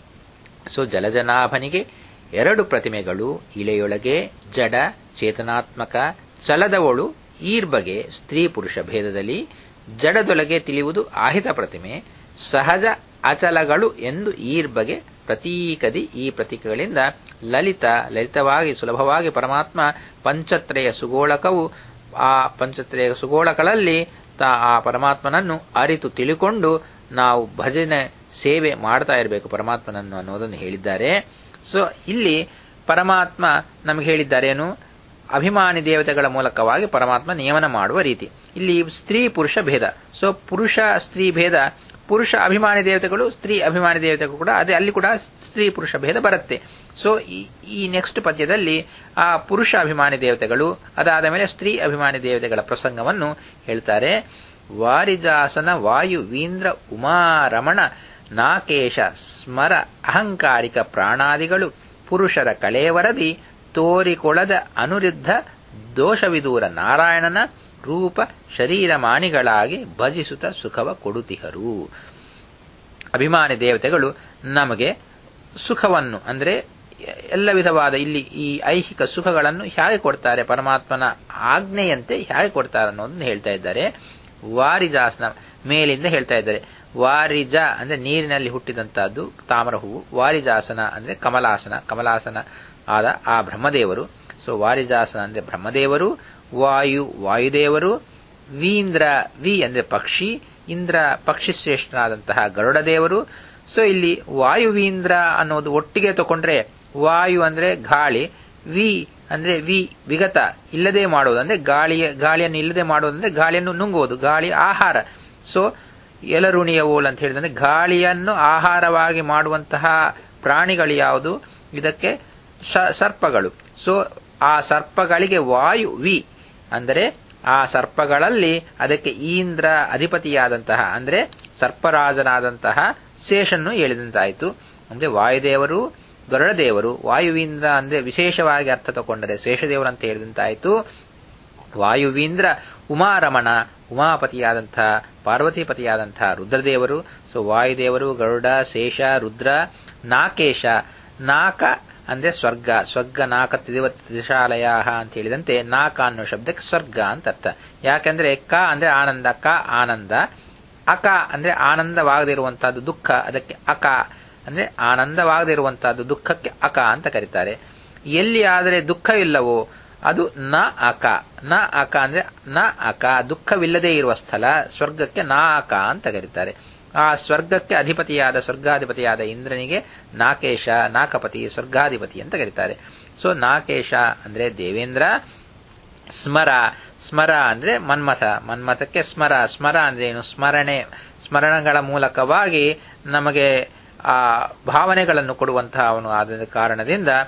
ಸೊ ಜಲಜನಾಭನಿಗೆ ಎರಡು ಪ್ರತಿಮೆಗಳು ಇಳೆಯೊಳಗೆ ಜಡ ಚೇತನಾತ್ಮಕ ಚಲದವಳು ಈರ್ಬಗೆ ಸ್ತ್ರೀ ಪುರುಷ ಭೇದದಲ್ಲಿ ಜಡದೊಳಗೆ ತಿಳಿಯುವುದು ಆಹಿತ ಪ್ರತಿಮೆ ಸಹಜ ಅಚಲಗಳು ಎಂದು ಈರ್ಬಗೆ ಪ್ರತೀಕದಿ ಈ ಪ್ರತೀಕಗಳಿಂದ ಲಲಿತ ಲಲಿತವಾಗಿ ಸುಲಭವಾಗಿ ಪರಮಾತ್ಮ ಪಂಚತ್ರಯ ಸುಗೋಳಕವು ಆ ಪಂಚತ್ರಯ ಸುಗೋಳಕಗಳಲ್ಲಿ ಆ ಪರಮಾತ್ಮನನ್ನು ಅರಿತು ತಿಳಿಕೊಂಡು ನಾವು ಭಜನೆ ಸೇವೆ ಮಾಡ್ತಾ ಇರಬೇಕು ಪರಮಾತ್ಮನನ್ನು ಅನ್ನೋದನ್ನು ಹೇಳಿದ್ದಾರೆ ಸೊ ಇಲ್ಲಿ ಪರಮಾತ್ಮ ನಮಗೆ ಹೇಳಿದ್ದಾರೇನು ಅಭಿಮಾನಿ ದೇವತೆಗಳ ಮೂಲಕವಾಗಿ ಪರಮಾತ್ಮ ನಿಯಮನ ಮಾಡುವ ರೀತಿ ಇಲ್ಲಿ ಸ್ತ್ರೀ ಪುರುಷ ಭೇದ ಸೊ ಪುರುಷ ಸ್ತ್ರೀ ಭೇದ ಪುರುಷ ಅಭಿಮಾನಿ ದೇವತೆಗಳು ಸ್ತ್ರೀ ಅಭಿಮಾನಿ ದೇವತೆಗಳು ಕೂಡ ಅದೇ ಅಲ್ಲಿ ಕೂಡ ಸ್ತ್ರೀ ಪುರುಷ ಭೇದ ಬರುತ್ತೆ ಸೊ ಈ ನೆಕ್ಸ್ಟ್ ಪದ್ಯದಲ್ಲಿ ಆ ಪುರುಷ ಅಭಿಮಾನಿ ದೇವತೆಗಳು ಅದಾದ ಮೇಲೆ ಸ್ತ್ರೀ ಅಭಿಮಾನಿ ದೇವತೆಗಳ ಪ್ರಸಂಗವನ್ನು ಹೇಳ್ತಾರೆ ವಾರಿಜಾಸನ ವಾಯು ವೀಂದ್ರ ಉಮಾರಮಣ ನಾಕೇಶ ಸ್ಮರ ಅಹಂಕಾರಿಕ ಪ್ರಾಣಾದಿಗಳು ಪುರುಷರ ಕಳೆಯವರದಿ ತೋರಿಕೊಳದ ಅನುರುದ್ಧ ದೋಷವಿದೂರ ನಾರಾಯಣನ ರೂಪ ಶರೀರಮಾನಿಗಳಾಗಿ ಭಜಿಸುತ್ತ ಸುಖವ ಕೊಡುತಿಹರು ಅಭಿಮಾನಿ ದೇವತೆಗಳು ನಮಗೆ ಸುಖವನ್ನು ಅಂದ್ರೆ ಎಲ್ಲ ವಿಧವಾದ ಇಲ್ಲಿ ಈ ಐಹಿಕ ಸುಖಗಳನ್ನು ಹೇಗೆ ಕೊಡ್ತಾರೆ ಪರಮಾತ್ಮನ ಆಜ್ಞೆಯಂತೆ ಹೇಗೆ ಕೊಡ್ತಾರೆ ಅನ್ನೋದನ್ನು ಹೇಳ್ತಾ ಇದ್ದಾರೆ ವಾರಿಜಾಸನ ಮೇಲಿಂದ ಹೇಳ್ತಾ ಇದ್ದಾರೆ ವಾರಿಜ ಅಂದ್ರೆ ನೀರಿನಲ್ಲಿ ಹುಟ್ಟಿದಂತಹದ್ದು ತಾಮರ ಹೂವು ವಾರಿಜಾಸನ ಅಂದ್ರೆ ಕಮಲಾಸನ ಕಮಲಾಸನ ಆದ ಆ ಬ್ರಹ್ಮದೇವರು ಸೊ ವಾರಿಜಾಸನ ಅಂದ್ರೆ ಬ್ರಹ್ಮದೇವರು ವಾಯು ವಾಯುದೇವರು ವೀಂದ್ರ ವಿ ಅಂದ್ರೆ ಪಕ್ಷಿ ಇಂದ್ರ ಪಕ್ಷಿ ಶ್ರೇಷ್ಠನಾದಂತಹ ಗರುಡ ದೇವರು ಸೊ ಇಲ್ಲಿ ವಾಯುವೀಂದ್ರ ಅನ್ನೋದು ಒಟ್ಟಿಗೆ ತಗೊಂಡ್ರೆ ವಾಯು ಅಂದ್ರೆ ಗಾಳಿ ವಿ ಅಂದ್ರೆ ವಿ ವಿಗತ ಇಲ್ಲದೆ ಮಾಡೋದು ಅಂದ್ರೆ ಗಾಳಿಯ ಗಾಳಿಯನ್ನು ಇಲ್ಲದೆ ಮಾಡೋದಂದ್ರೆ ಗಾಳಿಯನ್ನು ನುಂಗುವುದು ಗಾಳಿ ಆಹಾರ ಸೊ ಎಲರುಣಿಯವೋಲ್ ಅಂತ ಹೇಳಿದ್ರೆ ಗಾಳಿಯನ್ನು ಆಹಾರವಾಗಿ ಮಾಡುವಂತಹ ಪ್ರಾಣಿಗಳು ಯಾವುದು ಇದಕ್ಕೆ ಸರ್ಪಗಳು ಸೊ ಆ ಸರ್ಪಗಳಿಗೆ ವಾಯು ವಿ ಅಂದರೆ ಆ ಸರ್ಪಗಳಲ್ಲಿ ಅದಕ್ಕೆ ಈಂದ್ರ ಅಧಿಪತಿಯಾದಂತಹ ಅಂದ್ರೆ ಸರ್ಪರಾಜನಾದಂತಹ ಶೇಷನ್ನು ಹೇಳಿದಂತಾಯಿತು ಅಂದ್ರೆ ವಾಯುದೇವರು ಗರುಡದೇವರು ವಾಯುವೀಂದ್ರ ಅಂದ್ರೆ ವಿಶೇಷವಾಗಿ ಅರ್ಥ ತಗೊಂಡರೆ ಶೇಷದೇವರು ಅಂತ ಹೇಳಿದಂತಾಯಿತು ವಾಯುವೀಂದ್ರ ಉಮಾರಮಣ ಉಮಾಪತಿಯಾದಂತಹ ಪಾರ್ವತಿಪತಿಯಾದಂತಹ ರುದ್ರದೇವರು ಸೊ ವಾಯುದೇವರು ಗರುಡ ಶೇಷ ರುದ್ರ ನಾಕೇಶ ನಾಕ ಅಂದ್ರೆ ಸ್ವರ್ಗ ಸ್ವರ್ಗ ನಾಕ ತ್ರಿಶಾಲಯ ಅಂತ ಹೇಳಿದಂತೆ ನಾಕ ಅನ್ನೋ ಶಬ್ದಕ್ಕೆ ಸ್ವರ್ಗ ಅಂತ ಅರ್ಥ ಯಾಕಂದ್ರೆ ಕ ಅಂದ್ರೆ ಆನಂದ ಕ ಆನಂದ ಅಕ ಅಂದ್ರೆ ಆನಂದವಾಗದಿರುವಂತಹದ್ದು ದುಃಖ ಅದಕ್ಕೆ ಅಕ ಅಂದ್ರೆ ಆನಂದವಾಗದಿರುವಂತಹದ್ದು ದುಃಖಕ್ಕೆ ಅಕ ಅಂತ ಕರೀತಾರೆ ಎಲ್ಲಿ ಆದರೆ ದುಃಖವಿಲ್ಲವೋ ಅದು ನ ಅಕ ನ ಅಕ ಅಂದ್ರೆ ನ ಅಕ ದುಃಖವಿಲ್ಲದೆ ಇರುವ ಸ್ಥಳ ಸ್ವರ್ಗಕ್ಕೆ ನಾ ಅಕ ಅಂತ ಕರೀತಾರೆ ಆ ಸ್ವರ್ಗಕ್ಕೆ ಅಧಿಪತಿಯಾದ ಸ್ವರ್ಗಾಧಿಪತಿಯಾದ ಇಂದ್ರನಿಗೆ ನಾಕೇಶ ನಾಕಪತಿ ಸ್ವರ್ಗಾಧಿಪತಿ ಅಂತ ಕರೀತಾರೆ ಸೊ ನಾಕೇಶ ಅಂದ್ರೆ ದೇವೇಂದ್ರ ಸ್ಮರ ಸ್ಮರ ಅಂದ್ರೆ ಮನ್ಮಥ ಮನ್ಮಥಕ್ಕೆ ಸ್ಮರ ಸ್ಮರ ಅಂದ್ರೆ ಏನು ಸ್ಮರಣೆ ಸ್ಮರಣಗಳ ಮೂಲಕವಾಗಿ ನಮಗೆ ಆ ಭಾವನೆಗಳನ್ನು ಕೊಡುವಂತಹ ಅವನು ಆದ ಕಾರಣದಿಂದ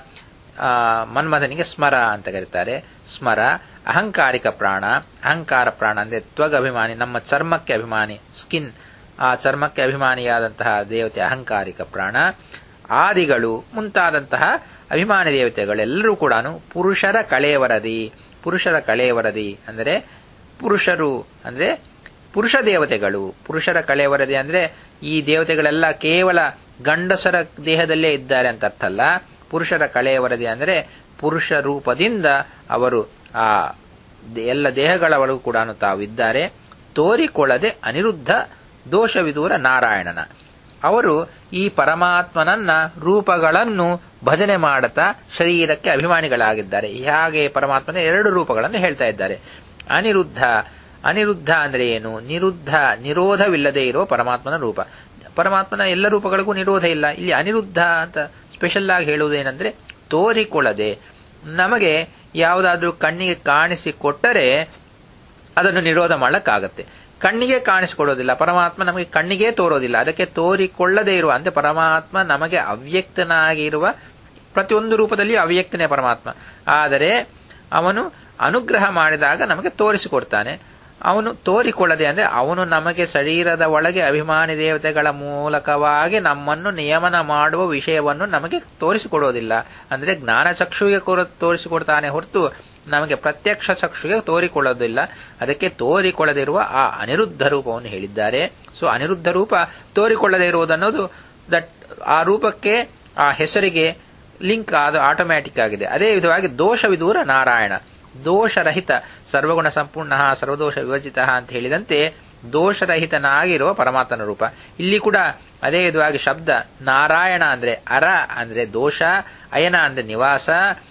ಆ, ಮನ್ಮಥನಿಗೆ ಸ್ಮರ ಅಂತ ಕರೀತಾರೆ ಸ್ಮರ ಅಹಂಕಾರಿಕ ಪ್ರಾಣ ಅಹಂಕಾರ ಪ್ರಾಣ ಅಂದ್ರೆ ತ್ವಗ್ ಅಭಿಮಾನಿ ನಮ್ಮ ಚರ್ಮಕ್ಕೆ ಅಭಿಮಾನಿ ಸ್ಕಿನ್ ಆ ಚರ್ಮಕ್ಕೆ ಅಭಿಮಾನಿಯಾದಂತಹ ದೇವತೆ ಅಹಂಕಾರಿಕ ಪ್ರಾಣ ಆದಿಗಳು ಮುಂತಾದಂತಹ ಅಭಿಮಾನಿ ದೇವತೆಗಳೆಲ್ಲರೂ ಕೂಡ ಪುರುಷರ ಕಳೆಯವರದಿ ಪುರುಷರ ಕಳೆಯವರದಿ ಅಂದರೆ ಪುರುಷರು ಅಂದ್ರೆ ಪುರುಷ ದೇವತೆಗಳು ಪುರುಷರ ಕಳೆಯವರದಿ ಅಂದ್ರೆ ಈ ದೇವತೆಗಳೆಲ್ಲ ಕೇವಲ ಗಂಡಸರ ದೇಹದಲ್ಲೇ ಇದ್ದಾರೆ ಅಂತ ಅರ್ಥ ಅಲ್ಲ ಪುರುಷರ ಕಳೆಯವರದಿ ಅಂದ್ರೆ ಪುರುಷ ರೂಪದಿಂದ ಅವರು ಆ ದೆ- ಎಲ್ಲ ದೇಹಗಳ ಒಳಗೂ ಕೂಡ ತಾವಿದ್ದಾರೆ ತೋರಿಕೊಳ್ಳದೆ ಅನಿರುದ್ಧ ದೋಷವಿದೂರ ನಾರಾಯಣನ ಅವರು ಈ ಪರಮಾತ್ಮನನ್ನ ರೂಪಗಳನ್ನು ಭಜನೆ ಮಾಡುತ್ತಾ ಶರೀರಕ್ಕೆ ಅಭಿಮಾನಿಗಳಾಗಿದ್ದಾರೆ ಹಾಗೆ ಪರಮಾತ್ಮನ ಎರಡು ರೂಪಗಳನ್ನು ಹೇಳ್ತಾ ಇದ್ದಾರೆ ಅನಿರುದ್ಧ ಅನಿರುದ್ಧ ಅಂದ್ರೆ ಏನು ನಿರುದ್ಧ ನಿರೋಧವಿಲ್ಲದೆ ಇರುವ ಪರಮಾತ್ಮನ ರೂಪ ಪರಮಾತ್ಮನ ಎಲ್ಲ ರೂಪಗಳಿಗೂ ನಿರೋಧ ಇಲ್ಲ ಇಲ್ಲಿ ಅನಿರುದ್ಧ ಅಂತ ಸ್ಪೆಷಲ್ ಆಗಿ ಹೇಳುವುದೇನೆಂದ್ರೆ ತೋರಿಕೊಳ್ಳದೆ ನಮಗೆ ಯಾವುದಾದ್ರೂ ಕಣ್ಣಿಗೆ ಕಾಣಿಸಿಕೊಟ್ಟರೆ ಅದನ್ನು ನಿರೋಧ ಮಾಡಕ್ಕಾಗತ್ತೆ ಕಣ್ಣಿಗೆ ಕಾಣಿಸಿಕೊಡೋದಿಲ್ಲ ಪರಮಾತ್ಮ ನಮಗೆ ಕಣ್ಣಿಗೆ ತೋರೋದಿಲ್ಲ ಅದಕ್ಕೆ ತೋರಿಕೊಳ್ಳದೇ ಇರುವ ಅಂದ್ರೆ ಪರಮಾತ್ಮ ನಮಗೆ ಅವ್ಯಕ್ತನಾಗಿರುವ ಪ್ರತಿಯೊಂದು ರೂಪದಲ್ಲಿ ಅವ್ಯಕ್ತನೇ ಪರಮಾತ್ಮ ಆದರೆ ಅವನು ಅನುಗ್ರಹ ಮಾಡಿದಾಗ ನಮಗೆ ತೋರಿಸಿಕೊಡ್ತಾನೆ ಅವನು ತೋರಿಕೊಳ್ಳದೆ ಅಂದ್ರೆ ಅವನು ನಮಗೆ ಶರೀರದ ಒಳಗೆ ಅಭಿಮಾನಿ ದೇವತೆಗಳ ಮೂಲಕವಾಗಿ ನಮ್ಮನ್ನು ನಿಯಮನ ಮಾಡುವ ವಿಷಯವನ್ನು ನಮಗೆ ತೋರಿಸಿಕೊಡೋದಿಲ್ಲ ಅಂದ್ರೆ ಜ್ಞಾನ ಚಕ್ಷುಗೆ ಕೊರ- ತೋರಿಸಿಕೊಡ್ತಾನೆ ಹೊರತು ನಮಗೆ ಪ್ರತ್ಯಕ್ಷ ಚಕ್ಷುಗೆ ತೋರಿಕೊಳ್ಳೋದಿಲ್ಲ ಅದಕ್ಕೆ ತೋರಿಕೊಳ್ಳದಿರುವ ಆ ಅನಿರುದ್ಧ ರೂಪವನ್ನು ಹೇಳಿದ್ದಾರೆ ಸೊ ಅನಿರುದ್ಧ ರೂಪ ತೋರಿಕೊಳ್ಳದೇ ಇರುವುದನ್ನೋದು ದಟ್ ಆ ರೂಪಕ್ಕೆ ಆ ಹೆಸರಿಗೆ ಲಿಂಕ್ ಅದು ಆಟೋಮ್ಯಾಟಿಕ್ ಆಗಿದೆ ಅದೇ ವಿಧವಾಗಿ ದೋಷವಿದೂರ ನಾರಾಯಣ ದೋಷರಹಿತ ಸರ್ವಗುಣ ಸಂಪೂರ್ಣ ಸರ್ವದೋಷ ವಿವರ್ಜಿತ ಅಂತ ಹೇಳಿದಂತೆ ದೋಷರಹಿತನಾಗಿರುವ ಪರಮಾತ್ಮನ ರೂಪ ಇಲ್ಲಿ ಕೂಡ ಅದೇ ವಿಧವಾಗಿ ಶಬ್ದ ನಾರಾಯಣ ಅಂದ್ರೆ ಅರ ಅಂದ್ರೆ ದೋಷ ಅಯನ ಅಂದ್ರೆ ನಿವಾಸ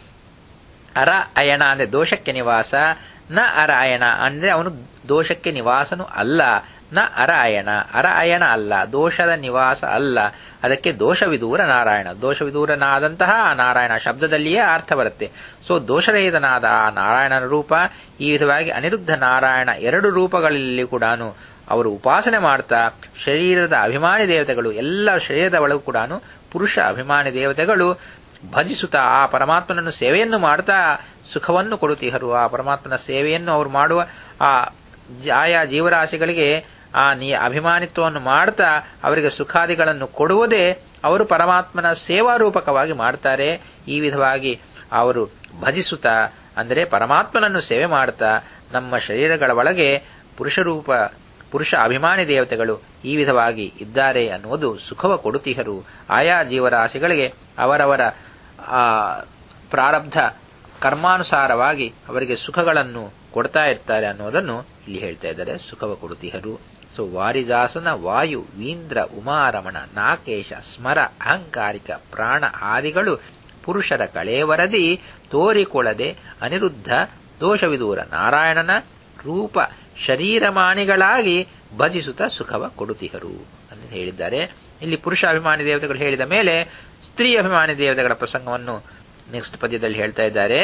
ಅರ ಅಯಣ ಅಂದ್ರೆ ದೋಷಕ್ಕೆ ನಿವಾಸ ನ ಅರ ಅಯಣ ಅಂದ್ರೆ ಅವನು ದೋಷಕ್ಕೆ ನಿವಾಸನು ಅಲ್ಲ ನ ಅರ ಅಯಣ ಅರ ಅಯಣ ಅಲ್ಲ ದೋಷದ ನಿವಾಸ ಅಲ್ಲ ಅದಕ್ಕೆ ದೋಷವಿದೂರ ನಾರಾಯಣ ದೋಷವಿದೂರನಾದಂತಹ ಆ ನಾರಾಯಣ ಶಬ್ದದಲ್ಲಿಯೇ ಅರ್ಥ ಬರುತ್ತೆ ಸೊ ದೋಷರಹಿತನಾದ ಆ ನಾರಾಯಣನ ರೂಪ ಈ ವಿಧವಾಗಿ ಅನಿರುದ್ಧ ನಾರಾಯಣ ಎರಡು ರೂಪಗಳಲ್ಲಿ ಕೂಡ ಅವರು ಉಪಾಸನೆ ಮಾಡ್ತಾ ಶರೀರದ ಅಭಿಮಾನಿ ದೇವತೆಗಳು ಎಲ್ಲ ಶರೀರದ ಒಳಗೂ ಕೂಡ ಪುರುಷ ಅಭಿಮಾನಿ ದೇವತೆಗಳು ಭಜಿಸುತ್ತಾ ಆ ಪರಮಾತ್ಮನನ್ನು ಸೇವೆಯನ್ನು ಮಾಡ್ತಾ ಸುಖವನ್ನು ಕೊಡುತ್ತೀಹರು ಆ ಪರಮಾತ್ಮನ ಸೇವೆಯನ್ನು ಅವರು ಮಾಡುವ ಆ ಜ- ಆಯಾ ಜೀವರಾಶಿಗಳಿಗೆ ಆ ನೀ ಅಭಿಮಾನಿತ್ವವನ್ನು ಮಾಡ್ತಾ ಅವರಿಗೆ ಸುಖಾದಿಗಳನ್ನು ಕೊಡುವುದೇ ಅವರು ಪರಮಾತ್ಮನ ಸೇವಾರೂಪಕವಾಗಿ ಮಾಡ್ತಾರೆ ಈ ವಿಧವಾಗಿ ಅವರು ಭಜಿಸುತ್ತಾ ಅಂದರೆ ಪರಮಾತ್ಮನನ್ನು ಸೇವೆ ಮಾಡ್ತಾ ನಮ್ಮ ಶರೀರಗಳ ಒಳಗೆ ಪುರುಷರೂಪ ಪುರುಷ ಅಭಿಮಾನಿ ದೇವತೆಗಳು ಈ ವಿಧವಾಗಿ ಇದ್ದಾರೆ ಅನ್ನುವುದು ಸುಖವ ಕೊಡುತ್ತೀಹರು ಆಯಾ ಜೀವರಾಶಿಗಳಿಗೆ ಅವರವರ ಆ ಪ್ರಾರಬ್ಧ ಕರ್ಮಾನುಸಾರವಾಗಿ ಅವರಿಗೆ ಸುಖಗಳನ್ನು ಕೊಡ್ತಾ ಇರ್ತಾರೆ ಅನ್ನೋದನ್ನು ಇಲ್ಲಿ ಹೇಳ್ತಾ ಇದ್ದಾರೆ ಸುಖವ ಕೊಡುತ್ತೀಹರು ಸೊ ವಾರಿದಾಸನ ವಾಯು ವೀಂದ್ರ ಉಮಾರಮಣ ನಾಕೇಶ ಸ್ಮರ ಅಹಂಕಾರಿಕ ಪ್ರಾಣ ಆದಿಗಳು ಪುರುಷರ ಕಳೆಯವರದಿ ತೋರಿಕೊಳ್ಳದೆ ಅನಿರುದ್ಧ ದೋಷವಿದೂರ ನಾರಾಯಣನ ರೂಪ ಶರೀರಮಾನಿಗಳಾಗಿ ಭಜಿಸುತ್ತ ಸುಖವ ಕೊಡುತ್ತಿಹರು ಅಂತ ಹೇಳಿದ್ದಾರೆ ಇಲ್ಲಿ ಪುರುಷ ಅಭಿಮಾನಿ ದೇವತೆಗಳು ಹೇಳಿದ ಮೇಲೆ ಸ್ತ್ರೀ ಅಭಿಮಾನಿ ದೇವತೆಗಳ ಪ್ರಸಂಗವನ್ನು ನೆಕ್ಸ್ಟ್ ಪದ್ಯದಲ್ಲಿ ಹೇಳ್ತಾ ಇದ್ದಾರೆ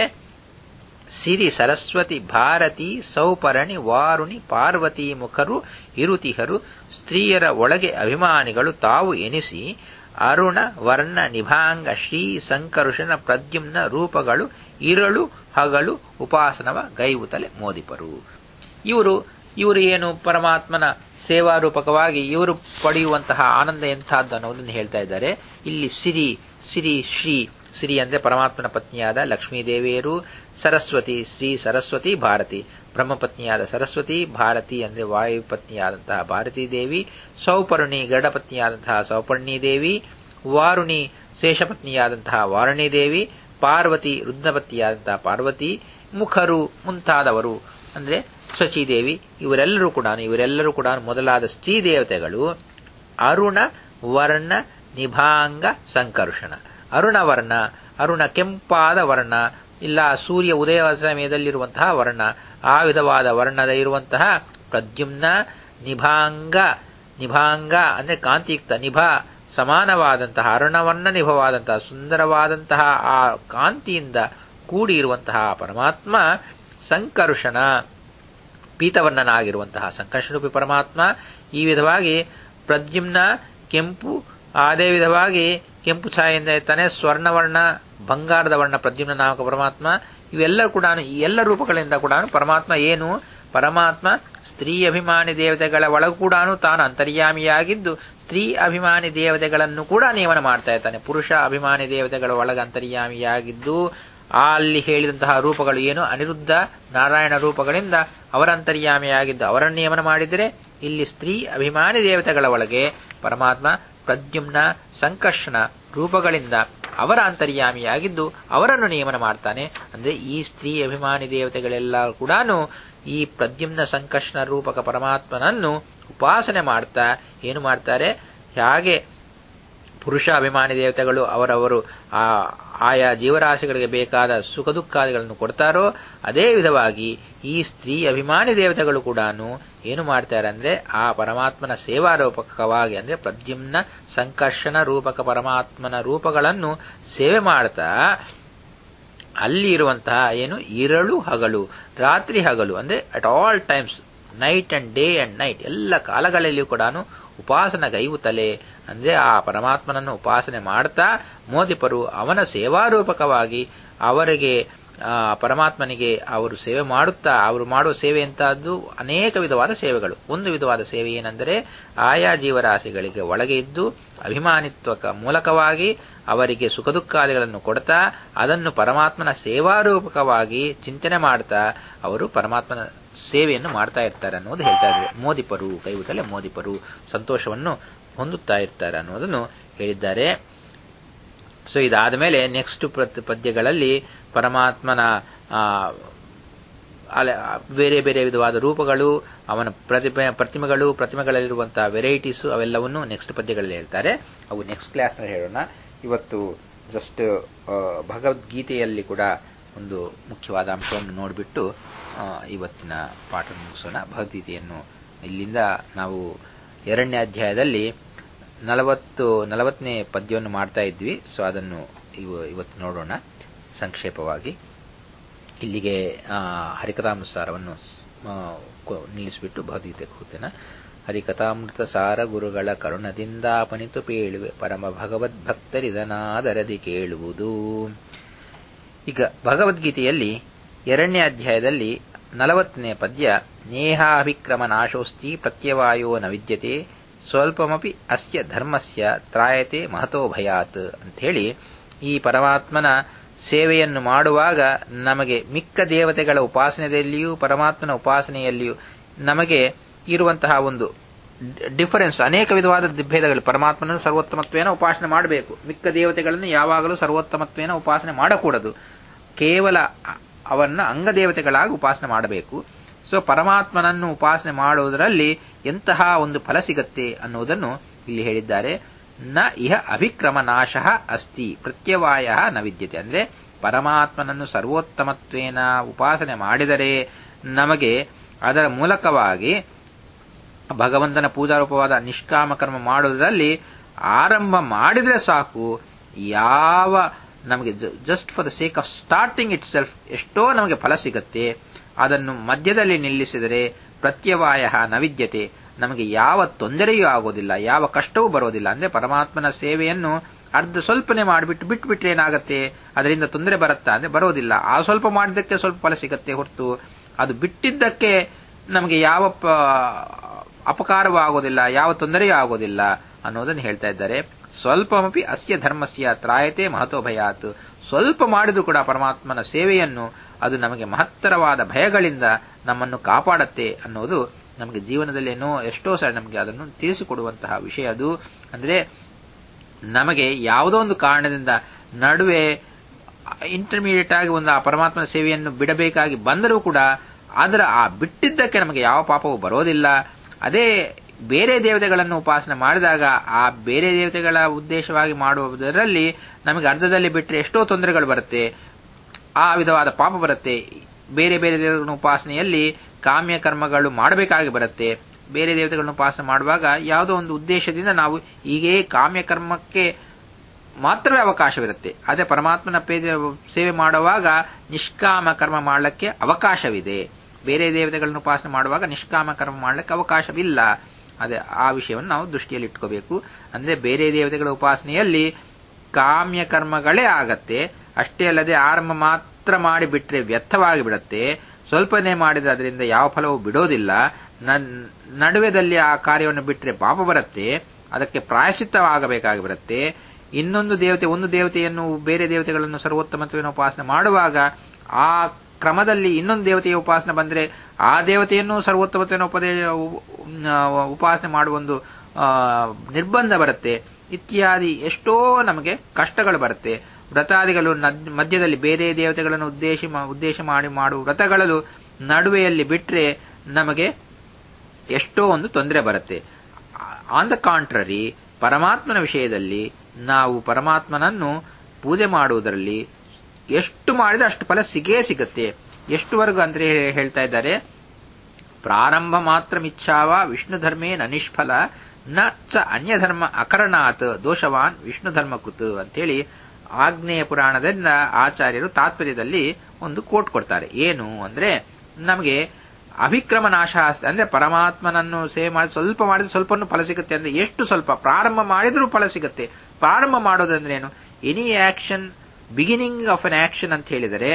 ಸಿರಿ ಸರಸ್ವತಿ ಭಾರತಿ ಸೌಪರಣಿ ವಾರುಣಿ ಪಾರ್ವತಿ ಮುಖರು ಇರುತಿಹರು ಸ್ತ್ರೀಯರ ಒಳಗೆ ಅಭಿಮಾನಿಗಳು ತಾವು ಎನಿಸಿ ಅರುಣ ವರ್ಣ ನಿಭಾಂಗ ಶ್ರೀ ಸಂಕರುಷನ ಪ್ರದ್ಯುಮ್ನ ರೂಪಗಳು ಇರಳು ಹಗಲು ಉಪಾಸನವ ಗೈವುತಲೆ ಮೋದಿಪರು ಇವರು ಇವರು ಏನು ಪರಮಾತ್ಮನ ಸೇವಾರೂಪಕವಾಗಿ ಇವರು ಪಡೆಯುವಂತಹ ಆನಂದ ಎಂಥದ್ದು ಅನ್ನೋದನ್ನು ಹೇಳ್ತಾ ಇದ್ದಾರೆ ಇಲ್ಲಿ ಸಿರಿ ಸಿರಿ ಶ್ರೀ ಸಿರಿ ಅಂದ್ರೆ ಪರಮಾತ್ಮನ ಪತ್ನಿಯಾದ ಲಕ್ಷ್ಮೀದೇವಿಯರು ಸರಸ್ವತಿ ಶ್ರೀ ಸರಸ್ವತಿ ಭಾರತಿ ಬ್ರಹ್ಮಪತ್ನಿಯಾದ ಸರಸ್ವತಿ ಭಾರತಿ ಅಂದ್ರೆ ವಾಯು ಪತ್ನಿಯಾದಂತಹ ಭಾರತೀ ದೇವಿ ಸೌಪರ್ಣಿ ಗರುಡಪತ್ನಿಯಾದಂತಹ ಸೌಪರ್ಣಿ ದೇವಿ ವಾರುಣಿ ಶೇಷಪತ್ನಿಯಾದಂತಹ ವಾರುಣಿ ದೇವಿ ಪಾರ್ವತಿ ರುದ್ರಪತ್ನಿಯಾದಂತಹ ಪಾರ್ವತಿ ಮುಖರು ಮುಂತಾದವರು ಅಂದ್ರೆ ಶಚಿದೇವಿ ಇವರೆಲ್ಲರೂ ಕೂಡ ಇವರೆಲ್ಲರೂ ಕೂಡ ಮೊದಲಾದ ಸ್ತ್ರೀ ದೇವತೆಗಳು ಅರುಣ ವರ್ಣ ನಿಭಾಂಗ ಸಂಕರ್ಷಣ ಅರುಣ ವರ್ಣ ಅರುಣ ಕೆಂಪಾದ ವರ್ಣ ಇಲ್ಲ ಸೂರ್ಯ ಉದಯ ಸಮಯದಲ್ಲಿರುವಂತಹ ವರ್ಣ ಆ ವಿಧವಾದ ವರ್ಣದ ಇರುವಂತಹ ಪ್ರದ್ಯುಮ್ನ ನಿಭಾಂಗ ನಿಭಾಂಗ ಅಂದ್ರೆ ಕಾಂತಿಯುಕ್ತ ನಿಭಾ ಸಮಾನವಾದಂತಹ ಅರುಣವರ್ಣ ನಿಭವಾದಂತಹ ಸುಂದರವಾದಂತಹ ಆ ಕಾಂತಿಯಿಂದ ಕೂಡಿರುವಂತಹ ಪರಮಾತ್ಮ ಸಂಕರ್ಷಣ ಪೀತವರ್ಣನಾಗಿರುವಂತಹ ಸಂಕರ್ಷರೂಪಿ ಪರಮಾತ್ಮ ಈ ವಿಧವಾಗಿ ಪ್ರದ್ಯುಮ್ನ ಕೆಂಪು ಅದೇ ವಿಧವಾಗಿ ಕೆಂಪು ಛಾಯೆಯಿಂದ ಇರ್ತಾನೆ ಸ್ವರ್ಣವರ್ಣ ಬಂಗಾರದ ವರ್ಣ ಪ್ರದ್ಯುಮ್ನ ನಾಮಕ ಪರಮಾತ್ಮ ಇವೆಲ್ಲ ಕೂಡ ಈ ಎಲ್ಲ ರೂಪಗಳಿಂದ ಕೂಡ ಪರಮಾತ್ಮ ಏನು ಪರಮಾತ್ಮ ಸ್ತ್ರೀ ಅಭಿಮಾನಿ ದೇವತೆಗಳ ಒಳಗೂ ಕೂಡ ತಾನು ಅಂತರ್ಯಾಮಿಯಾಗಿದ್ದು ಸ್ತ್ರೀ ಅಭಿಮಾನಿ ದೇವತೆಗಳನ್ನು ಕೂಡ ನೇಮನ ಮಾಡ್ತಾ ಇರ್ತಾನೆ ಪುರುಷ ಅಭಿಮಾನಿ ದೇವತೆಗಳ ಒಳಗ ಅಂತರ್ಯಾಮಿಯಾಗಿದ್ದು ಆ ಅಲ್ಲಿ ಹೇಳಿದಂತಹ ರೂಪಗಳು ಏನು ಅನಿರುದ್ಧ ನಾರಾಯಣ ರೂಪಗಳಿಂದ ಅವರ ಅಂತರ್ಯಾಮಿಯಾಗಿದ್ದು ಅವರನ್ನು ನೇಮನ ಮಾಡಿದರೆ ಇಲ್ಲಿ ಸ್ತ್ರೀ ಅಭಿಮಾನಿ ದೇವತೆಗಳ ಒಳಗೆ ಪರಮಾತ್ಮ ಪ್ರದ್ಯುಮ್ನ ಸಂಕರ್ಷಣ ರೂಪಗಳಿಂದ ಅವರ ಅಂತರ್ಯಾಮಿಯಾಗಿದ್ದು ಅವರನ್ನು ನೇಮನ ಮಾಡ್ತಾನೆ ಅಂದ್ರೆ ಈ ಸ್ತ್ರೀ ಅಭಿಮಾನಿ ದೇವತೆಗಳೆಲ್ಲ ಕೂಡ ಈ ಪ್ರದ್ಯುಮ್ನ ಸಂಕರ್ಷಣ ರೂಪಕ ಪರಮಾತ್ಮನನ್ನು ಉಪಾಸನೆ ಮಾಡ್ತಾ ಏನು ಮಾಡ್ತಾರೆ ಹಾಗೆ ಪುರುಷ ಅಭಿಮಾನಿ ದೇವತೆಗಳು ಅವರವರು ಆ ಆಯಾ ಜೀವರಾಶಿಗಳಿಗೆ ಬೇಕಾದ ಸುಖ ದುಃಖಾದಿಗಳನ್ನು ಕೊಡ್ತಾರೋ ಅದೇ ವಿಧವಾಗಿ ಈ ಸ್ತ್ರೀ ಅಭಿಮಾನಿ ದೇವತೆಗಳು ಕೂಡ ಏನು ಮಾಡ್ತಾರೆ ಅಂದ್ರೆ ಆ ಪರಮಾತ್ಮನ ಸೇವಾರೂಪಕವಾಗಿ ಅಂದ್ರೆ ಪ್ರದ್ಯುಮ್ನ ಸಂಕರ್ಷಣ ರೂಪಕ ಪರಮಾತ್ಮನ ರೂಪಗಳನ್ನು ಸೇವೆ ಮಾಡ್ತಾ ಅಲ್ಲಿ ಇರುವಂತಹ ಏನು ಇರಳು ಹಗಲು ರಾತ್ರಿ ಹಗಲು ಅಂದ್ರೆ at all times night and day and night ಎಲ್ಲ ಕಾಲಗಳಲ್ಲಿಯೂ ಕೂಡ ಉಪಾಸನ ಗೈವುತಲೆ ಅಂದ್ರೆ ಆ ಪರಮಾತ್ಮನನ್ನು ಉಪಾಸನೆ ಮಾಡ್ತಾ ಮೋದಿಪರು ಅವನ ಸೇವಾರೂಪಕವಾಗಿ ಅವರಿಗೆ ಆ ಪರಮಾತ್ಮನಿಗೆ ಅವರು ಸೇವೆ ಮಾಡುತ್ತಾ ಅವರು ಮಾಡುವ ಸೇವೆ ಅಂತದ್ದು ಅನೇಕ ವಿಧವಾದ ಸೇವೆಗಳು ಒಂದು ವಿಧವಾದ ಸೇವೆ ಏನೆಂದರೆ ಆಯಾ ಜೀವರಾಶಿಗಳಿಗೆ ಒಳಗೆ ಇದ್ದು ಅಭಿಮಾನಿತ್ವಕ ಮೂಲಕವಾಗಿ ಅವರಿಗೆ ಸುಖ ದುಃಖಾದಿಗಳನ್ನು ಕೊಡ್ತಾ ಅದನ್ನು ಪರಮಾತ್ಮನ ಸೇವಾರೂಪಕವಾಗಿ ಚಿಂತನೆ ಮಾಡ್ತಾ ಅವರು ಪರಮಾತ್ಮನ ಸೇವೆಯನ್ನು ಮಾಡ್ತಾ ಇರ್ತಾರೆ ಅನ್ನೋದು ಹೇಳ್ತಾ ಇದ್ರು ಮೋದಿಪರು ಕೈವುತಲೆ ಮೋದಿಪರು ಸಂತೋಷವನ್ನು ಹೊಂದುತ್ತಾ ಇರ್ತಾರೆ ಅನ್ನೋದನ್ನು ಹೇಳಿದ್ದಾರೆ ಸೊ ಇದಾದ ಮೇಲೆ ನೆಕ್ಸ್ಟ್ ಪದ್ಯಗಳಲ್ಲಿ ಪರಮಾತ್ಮನ ಬೇರೆ ಬೇರೆ ವಿಧವಾದ ರೂಪಗಳು ಅವನ ಪ್ರತಿಮೆ ಪ್ರತಿಮೆಗಳು ಪ್ರತಿಮೆಗಳಲ್ಲಿರುವಂತಹ ವೆರೈಟೀಸ್ ಅವೆಲ್ಲವನ್ನು ನೆಕ್ಸ್ಟ್ ಪದ್ಯಗಳಲ್ಲಿ ಹೇಳ್ತಾರೆ ಅವು ನೆಕ್ಸ್ಟ್ ಕ್ಲಾಸ್ನಲ್ಲಿ ಹೇಳೋಣ ಇವತ್ತು ಜಸ್ಟ್ ಭಗವದ್ಗೀತೆಯಲ್ಲಿ ಕೂಡ ಒಂದು ಮುಖ್ಯವಾದ ಅಂಶವನ್ನು ನೋಡಿಬಿಟ್ಟು ಇವತ್ತಿನ ಪಾಠ ಮುಗಿಸೋಣ ಭಗವದ್ಗೀತೆಯನ್ನು ಇಲ್ಲಿಂದ ನಾವು ಎರಡನೇ ಅಧ್ಯಾಯದಲ್ಲಿ ನಲವತ್ತು ನಲವತ್ತನೇ ಪದ್ಯವನ್ನು ಮಾಡ್ತಾ ಇದ್ವಿ ಸೊ ಅದನ್ನು ಇವತ್ತು ನೋಡೋಣ ಸಂಕ್ಷೇಪವಾಗಿ ಇಲ್ಲಿಗೆ ಹರಿಕಥಾಮೃತಸಾರವನ್ನು ನಿಲ್ಲಿಸಿಬಿಟ್ಟು ಭಗವದ್ಗೀತೆ ಕೂತೇನ ಹರಿಕಥಾಮೃತ ಸಾರ ಗುರುಗಳ ಕರುಣದಿಂದಾಪನಿತು ಪೇಳುವೆ ಪರಮ ಭಗವದ್ಭಕ್ತರಿದನಾದರದಿ ಕೇಳುವುದು ಈಗ ಭಗವದ್ಗೀತೆಯಲ್ಲಿ ಎರಡನೇ ಅಧ್ಯಾಯದಲ್ಲಿ ನಲವತ್ತನೇ ಪದ್ಯ ನೇಹಾಭಿಕ್ರಮ ನಾಶೋಸ್ತಿ ಪ್ರತ್ಯವಾಯೋ ನ ವಿದ್ಯತೆ ಸ್ವಲ್ಪಮಪಿ ಅಸ್ಯ ಧರ್ಮಸ್ಯ ತ್ರಾಯತೆ ಮಹತೋ ಭಯಾತ್ ಅಂಥೇಳಿ ಈ ಪರಮಾತ್ಮನ ಸೇವೆಯನ್ನು ಮಾಡುವಾಗ ನಮಗೆ ಮಿಕ್ಕ ದೇವತೆಗಳ ಉಪಾಸನೆಯಲ್ಲಿಯೂ ಪರಮಾತ್ಮನ ಉಪಾಸನೆಯಲ್ಲಿಯೂ ನಮಗೆ ಇರುವಂತಹ ಒಂದು ಡಿಫರೆನ್ಸ್ ಅನೇಕ ವಿಧವಾದ ಭೇದಗಳು ಪರಮಾತ್ಮನ ಸರ್ವೋತ್ತಮತ್ವೇನ ಉಪಾಸನೆ ಮಾಡಬೇಕು ಮಿಕ್ಕ ದೇವತೆಗಳನ್ನು ಯಾವಾಗಲೂ ಸರ್ವೋತ್ತಮತ್ವೇನ ಉಪಾಸನೆ ಮಾಡಕೂಡದು ಕೇವಲ ಅವನ್ನ ಅಂಗದೇವತೆಗಳಾಗಿ ಉಪಾಸನೆ ಮಾಡಬೇಕು ಸೊ ಪರಮಾತ್ಮನನ್ನು ಉಪಾಸನೆ ಮಾಡುವುದರಲ್ಲಿ ಎಂತಹ ಒಂದು ಫಲ ಸಿಗತ್ತೆ ಅನ್ನುವುದನ್ನು ಇಲ್ಲಿ ಹೇಳಿದ್ದಾರೆ ನ ಇಹ ಅಭಿಕ್ರಮ ನಾಶ ಅಸ್ತಿ ಪ್ರತ್ಯವಾಯ ನ ವಿದ್ಯತೆ ಅಂದ್ರೆ ಪರಮಾತ್ಮನನ್ನು ಸರ್ವೋತ್ತಮತ್ವೇನ ಉಪಾಸನೆ ಮಾಡಿದರೆ ನಮಗೆ ಅದರ ಮೂಲಕವಾಗಿ ಭಗವಂತನ ಪೂಜಾರೂಪವಾದ ನಿಷ್ಕಾಮ ಕರ್ಮ ಮಾಡುವುದರಲ್ಲಿ ಆರಂಭ ಮಾಡಿದರೆ ಸಾಕು ಯಾವ ನಮಗೆ just for the sake of starting itself ಎಷ್ಟೋ ನಮಗೆ ಫಲ ಸಿಗತ್ತೆ ಅದನ್ನು ಮಧ್ಯದಲ್ಲಿ ನಿಲ್ಲಿಸಿದರೆ ಪ್ರತ್ಯವಾಯ ನವಿದ್ಯತೆ ನಮಗೆ ಯಾವ ತೊಂದರೆಯೂ ಆಗೋದಿಲ್ಲ ಯಾವ ಕಷ್ಟವೂ ಬರೋದಿಲ್ಲ ಅಂದ್ರೆ ಪರಮಾತ್ಮನ ಸೇವೆಯನ್ನು ಅರ್ಧ ಸ್ವಲ್ಪನೇ ಮಾಡಿಬಿಟ್ಟು ಬಿಟ್ಬಿಟ್ರೆ ಏನಾಗತ್ತೆ ಅದರಿಂದ ತೊಂದರೆ ಬರುತ್ತಾ ಅಂದ್ರೆ ಬರೋದಿಲ್ಲ ಆ ಸ್ವಲ್ಪ ಮಾಡಿದ್ದಕ್ಕೆ ಸ್ವಲ್ಪ ಫಲ ಸಿಗತ್ತೆ ಹೊರತು ಅದು ಬಿಟ್ಟಿದ್ದಕ್ಕೆ ನಮಗೆ ಯಾವ ಅಪಕಾರವೂ ಆಗೋದಿಲ್ಲ ಯಾವ ತೊಂದರೆಯೂ ಆಗೋದಿಲ್ಲ ಅನ್ನೋದನ್ನು ಹೇಳ್ತಾ ಇದ್ದಾರೆ ಸ್ವಲ್ಪಮಪಿ ಅಸ್ಯ ಧರ್ಮಸ್ಯ ತ್ರಾಯತೆ ಮಹತೋ ಭಯಾತ್ ಸ್ವಲ್ಪ ಮಾಡಿದ್ರೂ ಕೂಡ ಪರಮಾತ್ಮನ ಸೇವೆಯನ್ನು ಅದು ನಮಗೆ ಮಹತ್ತರವಾದ ಭಯಗಳಿಂದ ನಮ್ಮನ್ನು ಕಾಪಾಡತ್ತೆ ಅನ್ನೋದು ನಮಗೆ ಜೀವನದಲ್ಲಿ ಏನೋ ಎಷ್ಟೋ ಸಾರಿ ನಮಗೆ ಅದನ್ನು ತಿಳಿಸಿಕೊಡುವಂತಹ ವಿಷಯ ಅದು ಅಂದ್ರೆ ನಮಗೆ ಯಾವುದೋ ಒಂದು ಕಾರಣದಿಂದ ನಡುವೆ ಇಂಟರ್ಮೀಡಿಯೇಟ್ ಆಗಿ ಒಂದು ಆ ಪರಮಾತ್ಮನ ಸೇವೆಯನ್ನು ಬಿಡಬೇಕಾಗಿ ಬಂದರೂ ಕೂಡ ಅದರ ಆ ಬಿಟ್ಟಿದ್ದಕ್ಕೆ ನಮಗೆ ಯಾವ ಪಾಪವೂ ಬರೋದಿಲ್ಲ ಅದೇ ಬೇರೆ ದೇವತೆಗಳನ್ನು ಉಪಾಸನೆ ಮಾಡಿದಾಗ ಆ ಬೇರೆ ದೇವತೆಗಳ ಉದ್ದೇಶವಾಗಿ ಮಾಡುವುದರಲ್ಲಿ ನಮಗೆ ಅರ್ಧದಲ್ಲಿ ಬಿಟ್ಟರೆ ಎಷ್ಟೋ ತೊಂದರೆಗಳು ಬರುತ್ತೆ ಆ ವಿಧವಾದ ಪಾಪ ಬರುತ್ತೆ ಬೇರೆ ಬೇರೆ ದೇವತೆಗಳ ಉಪಾಸನೆಯಲ್ಲಿ ಕಾಮ್ಯ ಕರ್ಮಗಳು ಮಾಡಬೇಕಾಗಿ ಬರುತ್ತೆ ಬೇರೆ ದೇವತೆಗಳನ್ನು ಉಪಾಸನೆ ಮಾಡುವಾಗ ಯಾವುದೋ ಒಂದು ಉದ್ದೇಶದಿಂದ ನಾವು ಹೀಗೆ ಕಾಮ್ಯ ಕರ್ಮಕ್ಕೆ ಮಾತ್ರವೇ ಅವಕಾಶವಿರುತ್ತೆ ಆದರೆ ಪರಮಾತ್ಮನ ಸೇವೆ ಮಾಡುವಾಗ ನಿಷ್ಕಾಮ ಕರ್ಮ ಮಾಡಲಿಕ್ಕೆ ಅವಕಾಶವಿದೆ ಬೇರೆ ದೇವತೆಗಳನ್ನು ಉಪಾಸನೆ ಮಾಡುವಾಗ ನಿಷ್ಕಾಮ ಕರ್ಮ ಮಾಡಲಿಕ್ಕೆ ಅವಕಾಶವಿಲ್ಲ ಅದೇ ಆ ವಿಷಯವನ್ನು ನಾವು ದೃಷ್ಟಿಯಲ್ಲಿ ಇಟ್ಕೋಬೇಕು ಅಂದ್ರೆ ಬೇರೆ ದೇವತೆಗಳ ಉಪಾಸನೆಯಲ್ಲಿ ಕಾಮ್ಯ ಕರ್ಮಗಳೇ ಆಗತ್ತೆ ಅಷ್ಟೇ ಅಲ್ಲದೆ ಆರಂಭ ಮಾತ್ರ ಮಾಡಿ ಬಿಟ್ರೆ ವ್ಯರ್ಥವಾಗಿ ಬಿಡತ್ತೆ ಸ್ವಲ್ಪನೇ ಮಾಡಿದ್ರೆ ಅದರಿಂದ ಯಾವ ಫಲವೂ ಬಿಡೋದಿಲ್ಲ ನಡುವೆದಲ್ಲಿ ಆ ಕಾರ್ಯವನ್ನು ಬಿಟ್ರೆ ಪಾಪ ಬರುತ್ತೆ ಅದಕ್ಕೆ ಪ್ರಾಯಶ್ಚಿತ್ತವಾಗಬೇಕಾಗಿ ಬರುತ್ತೆ ಇನ್ನೊಂದು ದೇವತೆ ಒಂದು ದೇವತೆಯನ್ನು ಬೇರೆ ದೇವತೆಗಳನ್ನು ಸರ್ವೋತ್ತಮತ್ವವನ್ನು ಉಪಾಸನೆ ಮಾಡುವಾಗ ಆ ಕ್ರಮದಲ್ಲಿ ಇನ್ನೊಂದು ದೇವತೆಯ ಉಪಾಸನೆ ಬಂದ್ರೆ ಆ ದೇವತೆಯನ್ನು ಸರ್ವೋತ್ತಮತ್ವವನ್ನು ಉಪದೇ ಉಪಾಸನೆ ಮಾಡುವ ಒಂದು ನಿರ್ಬಂಧ ಬರುತ್ತೆ ಇತ್ಯಾದಿ ಎಷ್ಟೋ ನಮಗೆ ಕಷ್ಟಗಳು ಬರುತ್ತೆ ವ್ರತಾದಿಗಳು ಮಧ್ಯದಲ್ಲಿ ಬೇರೆ ದೇವತೆಗಳನ್ನು ಉದ್ದೇಶ ಉದ್ದೇಶ ಮಾಡಿ ಮಾಡುವ ವ್ರತಗಳು ನಡುವೆಯಲ್ಲಿ ಬಿಟ್ರೆ ನಮಗೆ ಎಷ್ಟೋ ಒಂದು ತೊಂದರೆ ಬರುತ್ತೆ ಆನ್ ದ ಕಾಂಟ್ರರಿ ಪರಮಾತ್ಮನ ವಿಷಯದಲ್ಲಿ ನಾವು ಪರಮಾತ್ಮನನ್ನು ಪೂಜೆ ಮಾಡುವುದರಲ್ಲಿ ಎಷ್ಟು ಮಾಡಿದ್ರೆ ಅಷ್ಟು ಫಲ ಸಿಗೇ ಸಿಗುತ್ತೆ ಎಷ್ಟುವರೆಗೂ ಅಂದ್ರೆ ಹೇಳ್ತಾ ಇದ್ದಾರೆ ಪ್ರಾರಂಭ ಮಾತ್ರ ಮಿಚ್ಛಾವ ವಿಷ್ಣು ಧರ್ಮೇ ನಿಷ್ಫಲ ನ ಚ ಅನ್ಯ ಧರ್ಮ ಅಕರಣಾತ್ ದೋಷವಾನ್ ವಿಷ್ಣು ಧರ್ಮ ಕೃತ್ ಅಂತೇಳಿ ಆಗ್ನೇಯ ಪುರಾಣದಿಂದ ಆಚಾರ್ಯರು ತಾತ್ಪರ್ಯದಲ್ಲಿ ಒಂದು ಕೋಟ್ ಕೊಡ್ತಾರೆ ಏನು ಅಂದ್ರೆ ನಮಗೆ ಅಭಿಕ್ರಮ ನಾಶ ಅಂದ್ರೆ ಪರಮಾತ್ಮನನ್ನು ಸೇವೆ ಮಾಡಿ ಸ್ವಲ್ಪ ಮಾಡಿದ್ರೆ ಸ್ವಲ್ಪ ಫಲ ಸಿಗುತ್ತೆ ಅಂದ್ರೆ ಎಷ್ಟು ಸ್ವಲ್ಪ ಪ್ರಾರಂಭ ಮಾಡಿದ್ರೂ ಫಲ ಸಿಗುತ್ತೆ ಪ್ರಾರಂಭ ಮಾಡೋದಂದ್ರೆ ಏನು any action beginning of an action ಅಂತ ಹೇಳಿದರೆ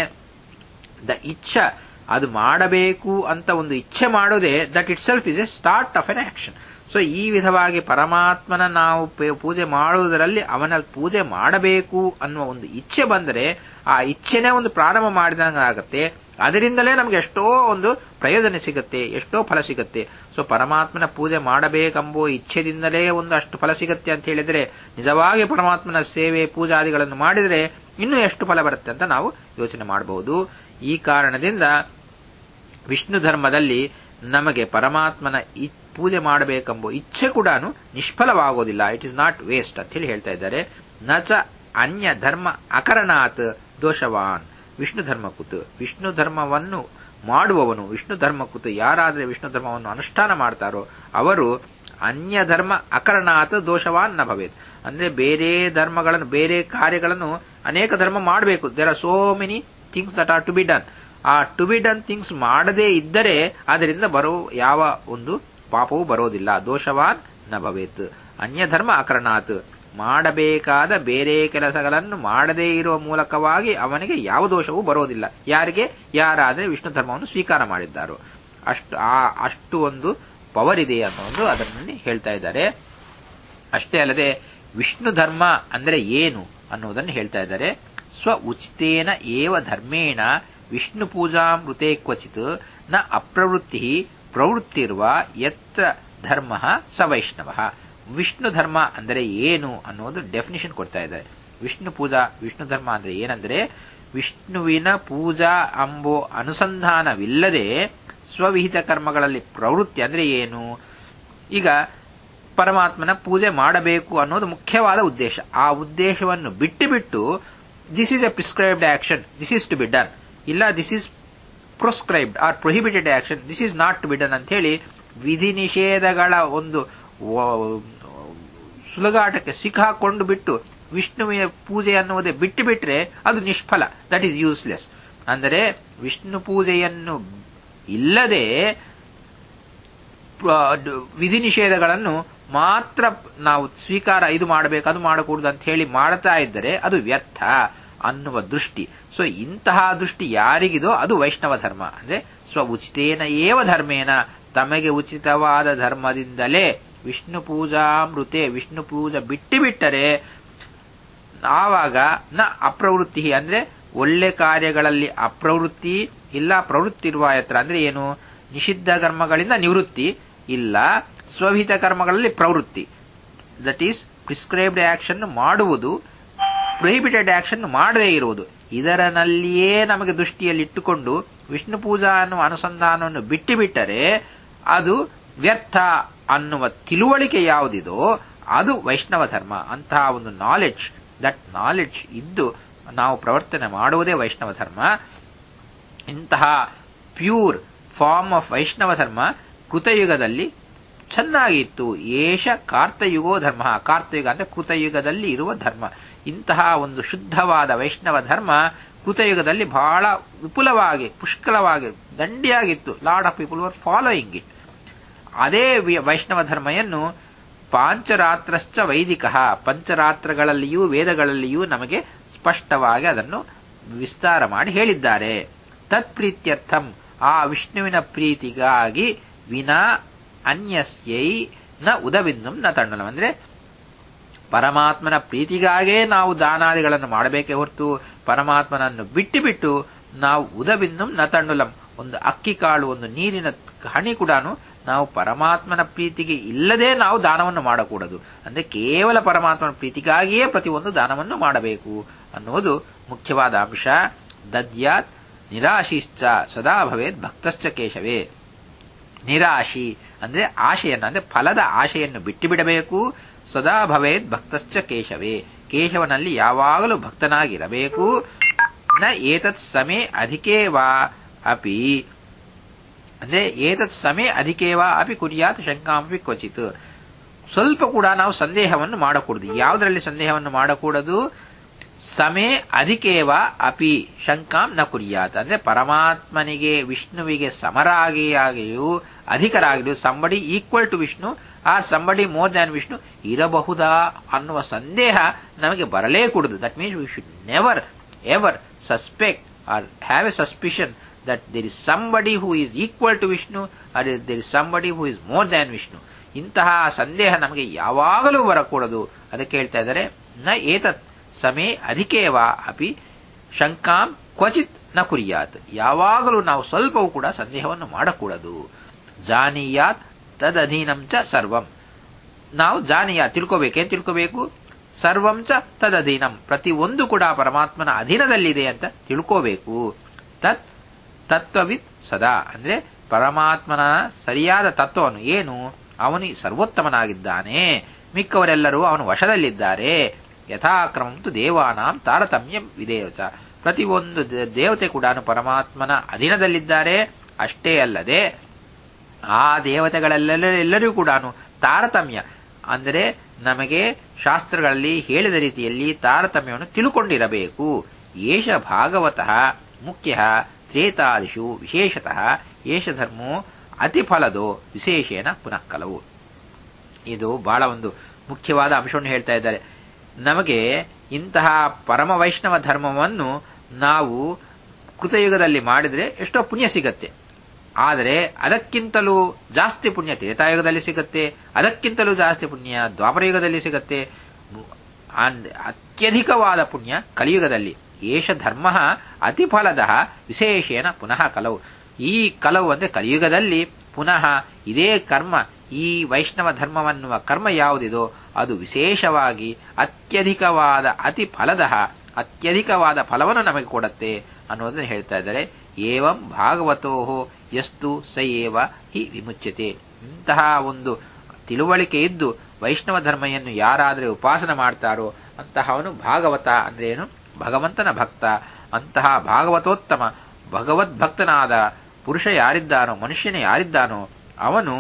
ದ ಇಚ್ಛ ಅದು ಮಾಡಬೇಕು ಅಂತ ಒಂದು ಇಚ್ಛೆ ಮಾಡೋದೇ that itself is a start of an action so ಈ ವಿಧವಾಗಿ ಪರಮಾತ್ಮನ ನಾವು ಪೂಜೆ ಮಾಡುವುದರಲ್ಲಿ ಅವನ ಪೂಜೆ ಮಾಡಬೇಕು ಅನ್ನುವ ಒಂದು ಇಚ್ಛೆ ಬಂದರೆ ಆ ಇಚ್ಛೆನೇ ಒಂದು ಪ್ರಾರಂಭ ಮಾಡಿದಂಗಾಗತ್ತೆ ಅದರಿಂದಲೇ ನಮ್ಗೆ ಎಷ್ಟೋ ಒಂದು ಪ್ರಯೋಜನ ಸಿಗುತ್ತೆ ಎಷ್ಟೋ ಫಲ ಸಿಗುತ್ತೆ ಸೊ ಪರಮಾತ್ಮನ ಪೂಜೆ ಮಾಡಬೇಕೆಂಬೋ ಇಚ್ಛೆದಿಂದಲೇ ಒಂದು ಅಷ್ಟು ಫಲ ಸಿಗುತ್ತೆ ಅಂತ ಹೇಳಿದ್ರೆ ನಿಜವಾಗಿ ಪರಮಾತ್ಮನ ಸೇವೆ ಪೂಜಾದಿಗಳನ್ನು ಮಾಡಿದರೆ ಇನ್ನೂ ಎಷ್ಟು ಫಲ ಬರುತ್ತೆ ಅಂತ ನಾವು ಯೋಚನೆ ಮಾಡಬಹುದು ಈ ಕಾರಣದಿಂದ ವಿಷ್ಣು ಧರ್ಮದಲ್ಲಿ ನಮಗೆ ಪರಮಾತ್ಮನ ಪೂಜೆ ಮಾಡಬೇಕೆಂಬ ಇಚ್ಛೆ ಕೂಡ ನಿಷ್ಫಲವಾಗೋದಿಲ್ಲ ಇಟ್ ಇಸ್ ನಾಟ್ ವೇಸ್ಟ್ ಅಂತ ಹೇಳಿ ಹೇಳ್ತಾ ಇದ್ದಾರೆ ನಚ ಅನ್ಯ ಧರ್ಮ ಅಕರಣಾತ್ ದೋಷವಾನ್ ವಿಷ್ಣು ಧರ್ಮಕುತ್ ವಿಷ್ಣು ಧರ್ಮವನ್ನು ಮಾಡುವವನು ವಿಷ್ಣು ಧರ್ಮಕುತ್ ಯಾರಾದರೆ ವಿಷ್ಣು ಧರ್ಮವನ್ನು ಅನುಷ್ಠಾನ ಮಾಡ್ತಾರೋ ಅವರು ಅನ್ಯ ಧರ್ಮ ಅಕರಣಾತ್ ದೋಷವಾನ್ ನ ಭವೇತ್ ಅಂದ್ರೆ ಬೇರೆ ಧರ್ಮಗಳನ್ನು ಬೇರೆ ಕಾರ್ಯಗಳನ್ನು ಅನೇಕ ಧರ್ಮ ಮಾಡಬೇಕು there are so many things that are to be done ಆ ಟು ಬಿ ಡನ್ ಥಿಂಗ್ಸ್ ಮಾಡದೇ ಇದ್ದರೆ ಅದರಿಂದ ಬರೋ ಯಾವ ಒಂದು ಪಾಪವೂ ಬರೋದಿಲ್ಲ ದೋಷವಾನ್ ನ ಭವೇತ್ ಅನ್ಯ ಧರ್ಮ ಅಕರಣಾತ್ ಮಾಡಬೇಕಾದ ಬೇರೆ ಕೆಲಸಗಳನ್ನು ಮಾಡದೇ ಇರುವ ಮೂಲಕವಾಗಿ ಅವನಿಗೆ ಯಾವ ದೋಷವೂ ಬರೋದಿಲ್ಲ ಯಾರಿಗೆ ಯಾರಾದರೆ ವಿಷ್ಣು ಧರ್ಮವನ್ನು ಸ್ವೀಕಾರ ಮಾಡಿದ್ದಾರೋ ಅಷ್ಟು ಆ ಅಷ್ಟು ಒಂದು ಪವರ್ ಇದೆ ಅನ್ನೋ ಒಂದು ಅದರಲ್ಲಿ ಹೇಳ್ತಾ ಇದ್ದಾರೆ ಅಷ್ಟೇ ಅಲ್ಲದೆ ವಿಷ್ಣು ಧರ್ಮ ಅಂದ್ರೆ ಏನು ಅನ್ನುವುದನ್ನು ಹೇಳ್ತಾ ಇದ್ದಾರೆ ಸ್ವ ಉಚಿತೇನ ಏವ ಧರ್ಮೇಣ ವಿಷ್ಣು ಪೂಜಾಮೃತೆ ಕ್ವಚಿತ್ ನ ಅಪ್ರವೃತ್ತಿ ಪ್ರವೃತ್ತಿರುವ ಯತ್ರ ಧರ್ಮ ಸ ವೈಷ್ಣವ ವಿಷ್ಣು ಧರ್ಮ ಅಂದರೆ ಏನು ಅನ್ನೋದು ಡೆಫಿನಿಷನ್ ಕೊಡ್ತಾ ಇದ್ದಾರೆ ವಿಷ್ಣು ಪೂಜಾ ವಿಷ್ಣು ಧರ್ಮ ಅಂದ್ರೆ ಏನಂದ್ರೆ ವಿಷ್ಣುವಿನ ಪೂಜಾ ಅಂಬೋ ಅನುಸಂಧಾನವಿಲ್ಲದೆ ಸ್ವವಿಹಿತ ಕರ್ಮಗಳಲ್ಲಿ ಪ್ರವೃತ್ತಿ ಅಂದ್ರೆ ಏನು ಈಗ ಪರಮಾತ್ಮನ ಪೂಜೆ ಮಾಡಬೇಕು ಅನ್ನೋದು ಮುಖ್ಯವಾದ ಉದ್ದೇಶ ಆ ಉದ್ದೇಶವನ್ನು ಬಿಟ್ಟು ಬಿಟ್ಟು this is a prescribed action this is to be done ಇಲ್ಲ this is proscribed or prohibited action this is not to be done ಅಂತ ಹೇಳಿ ವಿಧಿ ನಿಷೇಧಗಳ ಒಂದು ಸುಲಗಾಟಕ್ಕೆ ಸಿಕ್ಕಾಕೊಂಡು ಬಿಟ್ಟು ವಿಷ್ಣುವಿನ ಪೂಜೆ ಅನ್ನುವುದೇ ಬಿಟ್ಟು ಬಿಟ್ರೆ ಅದು ನಿಷ್ಫಲ ದಟ್ ಈಸ್ ಯೂಸ್ಲೆಸ್ ಅಂದರೆ ವಿಷ್ಣು ಪೂಜೆಯನ್ನು ಇಲ್ಲದೆ ವಿಧಿ ನಿಷೇಧಗಳನ್ನು ಮಾತ್ರ ನಾವು ಸ್ವೀಕಾರ ಇದು ಮಾಡಬೇಕು ಅದು ಮಾಡಕೂಡದು ಅಂತ ಹೇಳಿ ಮಾಡ್ತಾ ಇದ್ದರೆ ಅದು ವ್ಯರ್ಥ ಅನ್ನುವ ದೃಷ್ಟಿ ಸೊ ಇಂತಹ ದೃಷ್ಟಿ ಯಾರಿಗಿದೋ ಅದು ವೈಷ್ಣವ ಧರ್ಮ ಅಂದ್ರೆ ಸ್ವ ಉಚಿತೇನ ಏವ ಧರ್ಮೇನ ತಮಗೆ ಉಚಿತವಾದ ಧರ್ಮದಿಂದಲೇ ವಿಷ್ಣು ಪೂಜಾಮೃತೆ ವಿಷ್ಣು ಪೂಜಾ ಬಿಟ್ಟು ಬಿಟ್ಟರೆ ಆವಾಗ ನ ಅಪ್ರವೃತ್ತಿ ಅಂದ್ರೆ ಒಳ್ಳೆ ಕಾರ್ಯಗಳಲ್ಲಿ ಅಪ್ರವೃತ್ತಿ ಇಲ್ಲ ಪ್ರವೃತ್ತಿ ಇರುವ ಎತ್ತರ ಅಂದ್ರೆ ಏನು ನಿಷಿದ್ಧ ಕರ್ಮಗಳಿಂದ ನಿವೃತ್ತಿ ಇಲ್ಲ ಸ್ವಹಿತ ಕರ್ಮಗಳಲ್ಲಿ ಪ್ರವೃತ್ತಿ ದಟ್ ಈಸ್ ಪ್ರಿಸ್ಕ್ರೈಬ್ಡ್ ಆಕ್ಷನ್ ಮಾಡುವುದು ಪ್ರೊಹಿಬಿಟೆಡ್ ಆಕ್ಷನ್ ಮಾಡದೇ ಇರುವುದು ಇದರನಲ್ಲಿಯೇ ನಮಗೆ ದೃಷ್ಟಿಯಲ್ಲಿ ಇಟ್ಟುಕೊಂಡು ವಿಷ್ಣು ಪೂಜಾ ಅನ್ನುವ ಅನುಸಂಧಾನವನ್ನು ಬಿಟ್ಟು ಬಿಟ್ಟರೆ ಅದು ವ್ಯರ್ಥ ಅನ್ನುವ ತಿಳುವಳಿಕೆ ಯಾವುದಿದೋ ಅದು ವೈಷ್ಣವ ಧರ್ಮ ಅಂತಹ ಒಂದು ನಾಲೆಡ್ಜ್ ದಟ್ ನಾಲೆಡ್ಜ್ ಇದ್ದು ನಾವು ಪ್ರವರ್ತನೆ ಮಾಡುವುದೇ ವೈಷ್ಣವ ಧರ್ಮ ಇಂತಹ ಪ್ಯೂರ್ ಫಾರ್ಮ್ ಆಫ್ ವೈಷ್ಣವ ಧರ್ಮ ಕೃತಯುಗದಲ್ಲಿ ಚೆನ್ನಾಗಿತ್ತು ಏಷ ಕಾರ್ತಯುಗೋ ಧರ್ಮ ಕಾರ್ತಯುಗ ಅಂದ್ರೆ ಕೃತಯುಗದಲ್ಲಿ ಇರುವ ಧರ್ಮ ಇಂತಹ ಒಂದು ಶುದ್ಧವಾದ ವೈಷ್ಣವ ಧರ್ಮ ಕೃತಯುಗದಲ್ಲಿ ಬಹಳ ವಿಪುಲವಾಗಿ ಪುಷ್ಕಲವಾಗಿ ದಂಡಿಯಾಗಿತ್ತು lord of people were following it ಅದೇ ವೈಷ್ಣವ ಧರ್ಮೆಯನ್ನು ಪಾಂಚರಾತ್ರಶ್ಚ ವೈದಿಕ ಪಂಚರಾತ್ರಗಳಲ್ಲಿಯೂ ವೇದಗಳಲ್ಲಿಯೂ ನಮಗೆ ಸ್ಪಷ್ಟವಾಗಿ ಅದನ್ನು ವಿಸ್ತಾರ ಮಾಡಿ ಹೇಳಿದ್ದಾರೆ ತತ್ಪ್ರೀತ್ಯರ್ಥಂ ಆ ವಿಷ್ಣುವಿನ ಪ್ರೀತಿಗಾಗಿ ವಿನಾ ಅನ್ಯಸ್ಯೈ ನ ಉದಬಿಂದು ನ ತಣ್ಣಲಂ ಅಂದ್ರೆ ಪರಮಾತ್ಮನ ಪ್ರೀತಿಗಾಗೇ ನಾವು ದಾನಾದಿಗಳನ್ನು ಮಾಡಬೇಕೇ ಹೊರತು ಪರಮಾತ್ಮನನ್ನು ಬಿಟ್ಟು ಬಿಟ್ಟು ನಾವು ಉದಬಿಂದು ನ ತಣ್ಣುಲಂ ಒಂದು ಅಕ್ಕಿ ಕಾಳು ಒಂದು ನೀರಿನ ಹಣಿ ಕೂಡ ನಾವು ಪರಮಾತ್ಮನ ಪ್ರೀತಿಗೆ ಇಲ್ಲದೆ ನಾವು ದಾನವನ್ನು ಮಾಡಕೂಡದು ಅಂದ್ರೆ ಕೇವಲ ಪರಮಾತ್ಮನ ಪ್ರೀತಿಗಾಗಿಯೇ ಪ್ರತಿಯೊಂದು ದಾನವನ್ನು ಮಾಡಬೇಕು ಅನ್ನುವುದು ಮುಖ್ಯವಾದ ಅಂಶ ದದ್ಯಾತ್ ನಿರಾಶಿಶ್ಚ ಸದಾ ಭವೇತ್ ಭಕ್ತಶ್ಚ ಕೇಶವೇ ನಿರಾಶಿ ಅಂದ್ರೆ ಆಶೆಯನ್ನು ಅಂದ್ರೆ ಫಲದ ಆಶೆಯನ್ನು ಬಿಟ್ಟು ಬಿಡಬೇಕು ಸದಾ ಭವೇತ್ ಭಕ್ತಶ್ಚ ಕೇಶವೇ ಕೇಶವನಲ್ಲಿ ಯಾವಾಗಲೂ ಭಕ್ತನಾಗಿರಬೇಕು ನ ಏತತ್ ಸಮೇ ಅಧಿಕೇ ವಾ ಅಪಿ ಅಂದ್ರೆ ಏತತ್ ಸಮೇ ಅಧಿಕೇ ವಾ ಅಪಿ ಕುರಿಯಾತ್ ಶಂಕಾಂಪಿ ಕ್ವಚಿತ್ ಸ್ವಲ್ಪ ಕೂಡ ನಾವು ಸಂದೇಹವನ್ನು ಮಾಡಕೂಡದು ಯಾವುದರಲ್ಲಿ ಸಂದೇಹವನ್ನು ಮಾಡಕೂಡದು ಸಮೇ ಅಧಿಕೇವ ಅಪಿ ಶಂಕಾಂ ನ ಕುರಿಯಾತ್ ಅಂದ್ರೆ ಪರಮಾತ್ಮನಿಗೆ ವಿಷ್ಣುವಿಗೆ ಸಮರಾಗಿಯಾಗಿಯೂ ಅಧಿಕರಾಗಿಯೂ ಸಂಬಡಿ ಈಕ್ವಲ್ ಟು ವಿಷ್ಣು ಆ ಸಂಬಡಿ ಮೋರ್ ದ್ಯಾನ್ ವಿಷ್ಣು ಇರಬಹುದಾ ಅನ್ನುವ ಸಂದೇಹ ನಮಗೆ ಬರಲೇ ಕೂಡದು that means we should never ever suspect or have a suspicion that there is somebody who is equal to Vishnu or there is somebody who is more than Vishnu ಇಂತಹ ಸಂದೇಹ ನಮಗೆ ಯಾವಾಗಲೂ ಬರಕೂಡದು ಅದಕ್ಕೆ ಹೇಳ್ತಾ ಇದ್ದಾರೆ ನ ಏತತ್ ಸಮೇ ಅಧಿಕೇವ ಅಪಿ ಶಂಕಾಂ ಕ್ವಚಿತ್ ನ ಕುರಿಯಾತ್ ಯಾವಾಗಲೂ ನಾವು ಸ್ವಲ್ಪವೂ ಕೂಡ ಸಂದೇಹವನ್ನು ಮಾಡಕೂಡದು ಜಾನೀಯಾತ್ ತದಧೀನಂ ಚ ಸರ್ವಂ ನಾವು ಜಾನೀಯ ತಿಳ್ಕೋಬೇಕೇನ್ ತಿಳ್ಕೋಬೇಕು ಸರ್ವಂ ಚ ತದಧೀನಂ ಪ್ರತಿ ಒಂದು ಕೂಡ ಪರಮಾತ್ಮನ ಅಧೀನದಲ್ಲಿದೆ ಅಂತ ತಿಳ್ಕೋಬೇಕು ತತ್ ತತ್ವವಿತ್ ಸದಾ ಅಂದ್ರೆ ಪರಮಾತ್ಮನ ಸರಿಯಾದ ತತ್ವವನ್ನು ಏನು ಅವನು ಸರ್ವೋತ್ತಮನಾಗಿದ್ದಾನೆ ಮಿಕ್ಕವರೆಲ್ಲರೂ ಅವನ ವಶದಲ್ಲಿದ್ದಾರೆ ಯಥಾಕ್ರಮಂತು ದೇವಾನಾಂ ತಾರತಮ್ಯ ವಿಧೇಯಚ ಪ್ರತಿಯೊಂದು ದೇವತೆ ಕೂಡ ಪರಮಾತ್ಮನ ಅಧೀನದಲ್ಲಿದ್ದಾರೆ ಅಷ್ಟೇ ಅಲ್ಲದೆ ಆ ದೇವತೆಗಳೆಲ್ಲರೂ ಕೂಡ ತಾರತಮ್ಯ ಅಂದರೆ ನಮಗೆ ಶಾಸ್ತ್ರಗಳಲ್ಲಿ ಹೇಳಿದ ರೀತಿಯಲ್ಲಿ ತಾರತಮ್ಯವನ್ನು ತಿಳುಕೊಂಡಿರಬೇಕು ಏಷ ಭಾಗವತಃ ಮುಖ್ಯ ತ್ರೇತಾದಿಷು ವಿಶೇಷತಃ ಏಷ ಧರ್ಮೋ ಅತಿಫಲದೋ ವಿಶೇಷೇನ ಪುನಃ ಕಲವು ಇದು ಬಹಳ ಒಂದು ಮುಖ್ಯವಾದ ಅಂಶವನ್ನು ಹೇಳ್ತಾ ಇದ್ದಾರೆ ನಮಗೆ ಇಂತಹ ಪರಮ ವೈಷ್ಣವ ಧರ್ಮವನ್ನು ನಾವು ಕೃತಯುಗದಲ್ಲಿ ಮಾಡಿದರೆ ಎಷ್ಟೋ ಪುಣ್ಯ ಸಿಗತ್ತೆ ಆದರೆ ಅದಕ್ಕಿಂತಲೂ ಜಾಸ್ತಿ ಪುಣ್ಯ ತ್ರೇತಾಯುಗದಲ್ಲಿ ಸಿಗತ್ತೆ ಅದಕ್ಕಿಂತಲೂ ಜಾಸ್ತಿ ಪುಣ್ಯ ದ್ವಾಪರಯುಗದಲ್ಲಿ ಸಿಗತ್ತೆ ಅತ್ಯಧಿಕವಾದ ಪುಣ್ಯ ಕಲಿಯುಗದಲ್ಲಿ ಏಷ ಧರ್ಮ ಅತಿಫಲದ ವಿಶೇಷೇನ ಪುನಃ ಕಲವು ಈ ಕಲವು ಅಂದ್ರೆ ಕಲಿಯುಗದಲ್ಲಿ ಪುನಃ ಇದೇ ಕರ್ಮ ಈ ವೈಷ್ಣವ ಧರ್ಮವನ್ನುವ ಕರ್ಮ ಯಾವುದಿದೋ ಅದು ವಿಶೇಷವಾಗಿ ಅತ್ಯಧಿಕವಾದ ಅತಿ ಫಲದ ಅತ್ಯಧಿಕವಾದ ಫಲವನ್ನು ನಮಗೆ ಕೊಡುತ್ತೆ ಅನ್ನೋದನ್ನು ಹೇಳ್ತಾ ಇದ್ದಾರೆ ಏವಂ ಭಾಗವತೋ ಯಸ್ತು ಸ ಏವ ಹಿ ವಿಮುಚ್ಯತೆ ಇಂತಹ ಒಂದು ತಿಳುವಳಿಕೆ ಇದ್ದು ವೈಷ್ಣವ ಧರ್ಮೆಯನ್ನು ಯಾರಾದರೆ ಉಪಾಸನೆ ಮಾಡ್ತಾರೋ ಅಂತಹವನು ಭಾಗವತ ಅಂದ್ರೆ ಏನು ಭಗವಂತನ ಭಕ್ತ ಅಂತಹ ಭಾಗವತೋತ್ತಮ ಭಗವದ್ಭಕ್ತನಾದ ಪುರುಷ ಯಾರಿದ್ದಾನೋ ಮನುಷ್ಯನೇ ಯಾರಿದ್ದಾನೋ ಅವನು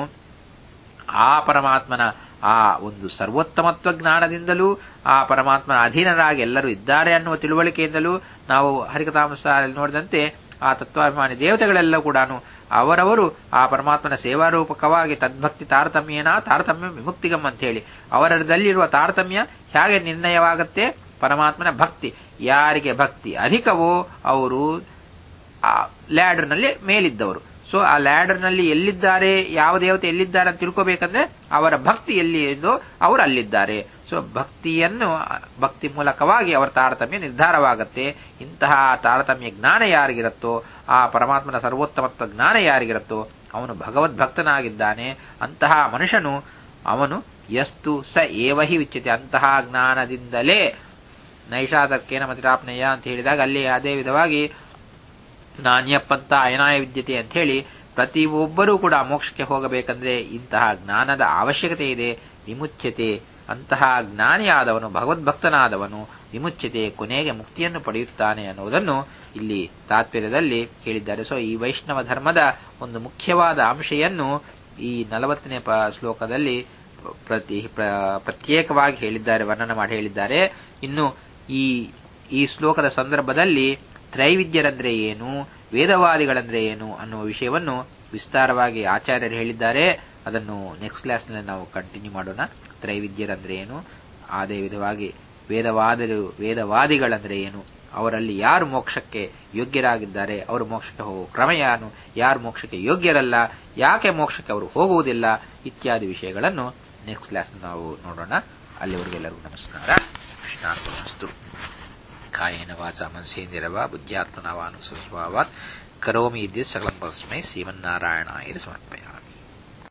ಆ ಪರಮಾತ್ಮನ ಆ ಒಂದು ಸರ್ವೋತ್ತಮತ್ವ ಜ್ಞಾನದಿಂದಲೂ ಆ ಪರಮಾತ್ಮನ ಅಧೀನರಾಗಿ ಎಲ್ಲರೂ ಇದ್ದಾರೆ ಅನ್ನುವ ತಿಳುವಳಿಕೆಯಿಂದಲೂ ನಾವು ಹರಿಕಥಾಂಸ ನೋಡಿದಂತೆ ಆ ತತ್ವಾಭಿಮಾನಿ ದೇವತೆಗಳೆಲ್ಲ ಕೂಡ ಅವರವರು ಆ ಪರಮಾತ್ಮನ ಸೇವಾರೂಪಕವಾಗಿ ತದ್ಭಕ್ತಿ ತಾರತಮ್ಯನ ತಾರತಮ್ಯ ವಿಮುಕ್ತಿಗಮ್ ಅಂತ ಹೇಳಿ ಅವರದಲ್ಲಿರುವ ತಾರತಮ್ಯ ಹೇಗೆ ನಿರ್ಣಯವಾಗುತ್ತೆ ಪರಮಾತ್ಮನ ಭಕ್ತಿ ಯಾರಿಗೆ ಭಕ್ತಿ ಅಧಿಕವೋ ಅವರು ಆ ಲ್ಯಾಡರ್ನಲ್ಲಿ ಮೇಲಿದ್ದವರು ಸೊ ಆ ಲ್ಯಾಡರ್ನಲ್ಲಿ ಎಲ್ಲಿದ್ದಾರೆ ಯಾವ ದೇವತೆ ಎಲ್ಲಿದ್ದಾರೆ ಅಂತ ತಿಳ್ಕೋಬೇಕಂದ್ರೆ ಅವರ ಭಕ್ತಿ ಎಲ್ಲಿ ಇದೋ ಅವರು ಅಲ್ಲಿದ್ದಾರೆ ಸೊ ಭಕ್ತಿಯನ್ನು ಭಕ್ತಿ ಮೂಲಕವಾಗಿ ಅವರ ತಾರತಮ್ಯ ನಿರ್ಧಾರವಾಗುತ್ತೆ ಇಂತಹ ತಾರತಮ್ಯ ಜ್ಞಾನ ಯಾರಿಗಿರುತ್ತೋ ಆ ಪರಮಾತ್ಮನ ಸರ್ವೋತ್ತಮತ್ವ ಜ್ಞಾನ ಯಾರಿಗಿರುತ್ತೋ ಅವನು ಭಗವದ್ಭಕ್ತನಾಗಿದ್ದಾನೆ ಅಂತಹ ಮನುಷ್ಯನು ಅವನು ಯಸ್ತು ಸ ಏವಹಿ ವಿಚ್ಯತೆ ಅಂತಹ ಜ್ಞಾನದಿಂದಲೇ ನೈಷಾದಕ್ಕೇನ ಮತಿರಾಪ್ನಯ್ಯ ಅಂತ ಹೇಳಿದಾಗ ಅಲ್ಲಿ ಅದೇ ವಿಧವಾಗಿ ನಾಣ್ಯಪ್ಪಂತ ಅಯನಾಯ ವಿದ್ಯತೆ ಅಂತ ಹೇಳಿ ಪ್ರತಿ ಒಬ್ಬರೂ ಕೂಡ ಮೋಕ್ಷಕ್ಕೆ ಹೋಗಬೇಕಂದ್ರೆ ಇಂತಹ ಜ್ಞಾನದ ಅವಶ್ಯಕತೆ ಇದೆ ವಿಮುಚ್ಯತೆ ಅಂತಹ ಜ್ಞಾನಿಯಾದವನು ಭಗವದ್ಭಕ್ತನಾದವನು ವಿಮುಚ್ಯತೆ ಕೊನೆಗೆ ಮುಕ್ತಿಯನ್ನು ಪಡೆಯುತ್ತಾನೆ ಅನ್ನುವುದನ್ನು ಇಲ್ಲಿ ತಾತ್ಪರ್ಯದಲ್ಲಿ ಹೇಳಿದ್ದಾರೆ ಸೊ ಈ ವೈಷ್ಣವ ಧರ್ಮದ ಒಂದು ಮುಖ್ಯವಾದ ಅಂಶೆಯನ್ನು ಈ ನಲವತ್ತನೇ ಶ್ಲೋಕದಲ್ಲಿ ಪ್ರತಿ ಪ್ರತ್ಯೇಕವಾಗಿ ಹೇಳಿದ್ದಾರೆ ವರ್ಣನೆ ಮಾಡಿ ಹೇಳಿದ್ದಾರೆ ಇನ್ನು ಈ ಈ ಶ್ಲೋಕದ ಸಂದರ್ಭದಲ್ಲಿ ತ್ರೈವಿದ್ಯರಂದ್ರೆ ಏನು ವೇದವಾದಿಗಳಂದ್ರೆ ಏನು ಅನ್ನುವ ವಿಷಯವನ್ನು ವಿಸ್ತಾರವಾಗಿ ಆಚಾರ್ಯರು ಹೇಳಿದ್ದಾರೆ ಅದನ್ನು ನೆಕ್ಸ್ಟ್ ಕ್ಲಾಸ್ನಲ್ಲಿ ನಾವು ಕಂಟಿನ್ಯೂ ಮಾಡೋಣ ತ್ರೈವಿದ್ಯರಂದ್ರೆ ಏನು ಅದೇ ವಿಧವಾಗಿ ವೇದವಾದರು ವೇದವಾದಿಗಳಂದ್ರೆ ಏನು ಅವರಲ್ಲಿ ಯಾರು ಮೋಕ್ಷಕ್ಕೆ ಯೋಗ್ಯರಾಗಿದ್ದಾರೆ ಅವರು ಮೋಕ್ಷಕ್ಕೆ ಹೋಗುವ ಕ್ರಮ ಏನು ಯಾರು ಮೋಕ್ಷಕ್ಕೆ ಯೋಗ್ಯರಲ್ಲ ಯಾಕೆ ಮೋಕ್ಷಕ್ಕೆ ಅವರು ಹೋಗುವುದಿಲ್ಲ ಇತ್ಯಾದಿ ವಿಷಯಗಳನ್ನು ನೆಕ್ಸ್ಟ್ ಕ್ಲಾಸ್ ನಾವು ನೋಡೋಣ ಅಲ್ಲಿವರೆಗೆಲ್ಲರಿಗೂ ನಮಸ್ಕಾರ ಕೃಷ್ಣಾರ್ಪಣಸ್ತು ಕಾಯೇನ ವಾಚ ಮನಸೇಂದಿರವ ಬುದ್ಧ್ಯಾತ್ಮನವಾನು ಸ್ವಭಾವಾತ್ ಕರೋಮಿ ಇದ್ಯ ಸಕಲಂ ಪರಸ್ಮೈ ಶ್ರೀಮನ್ನಾರಾಯಣಾಯ ಸಮರ್ಪಯ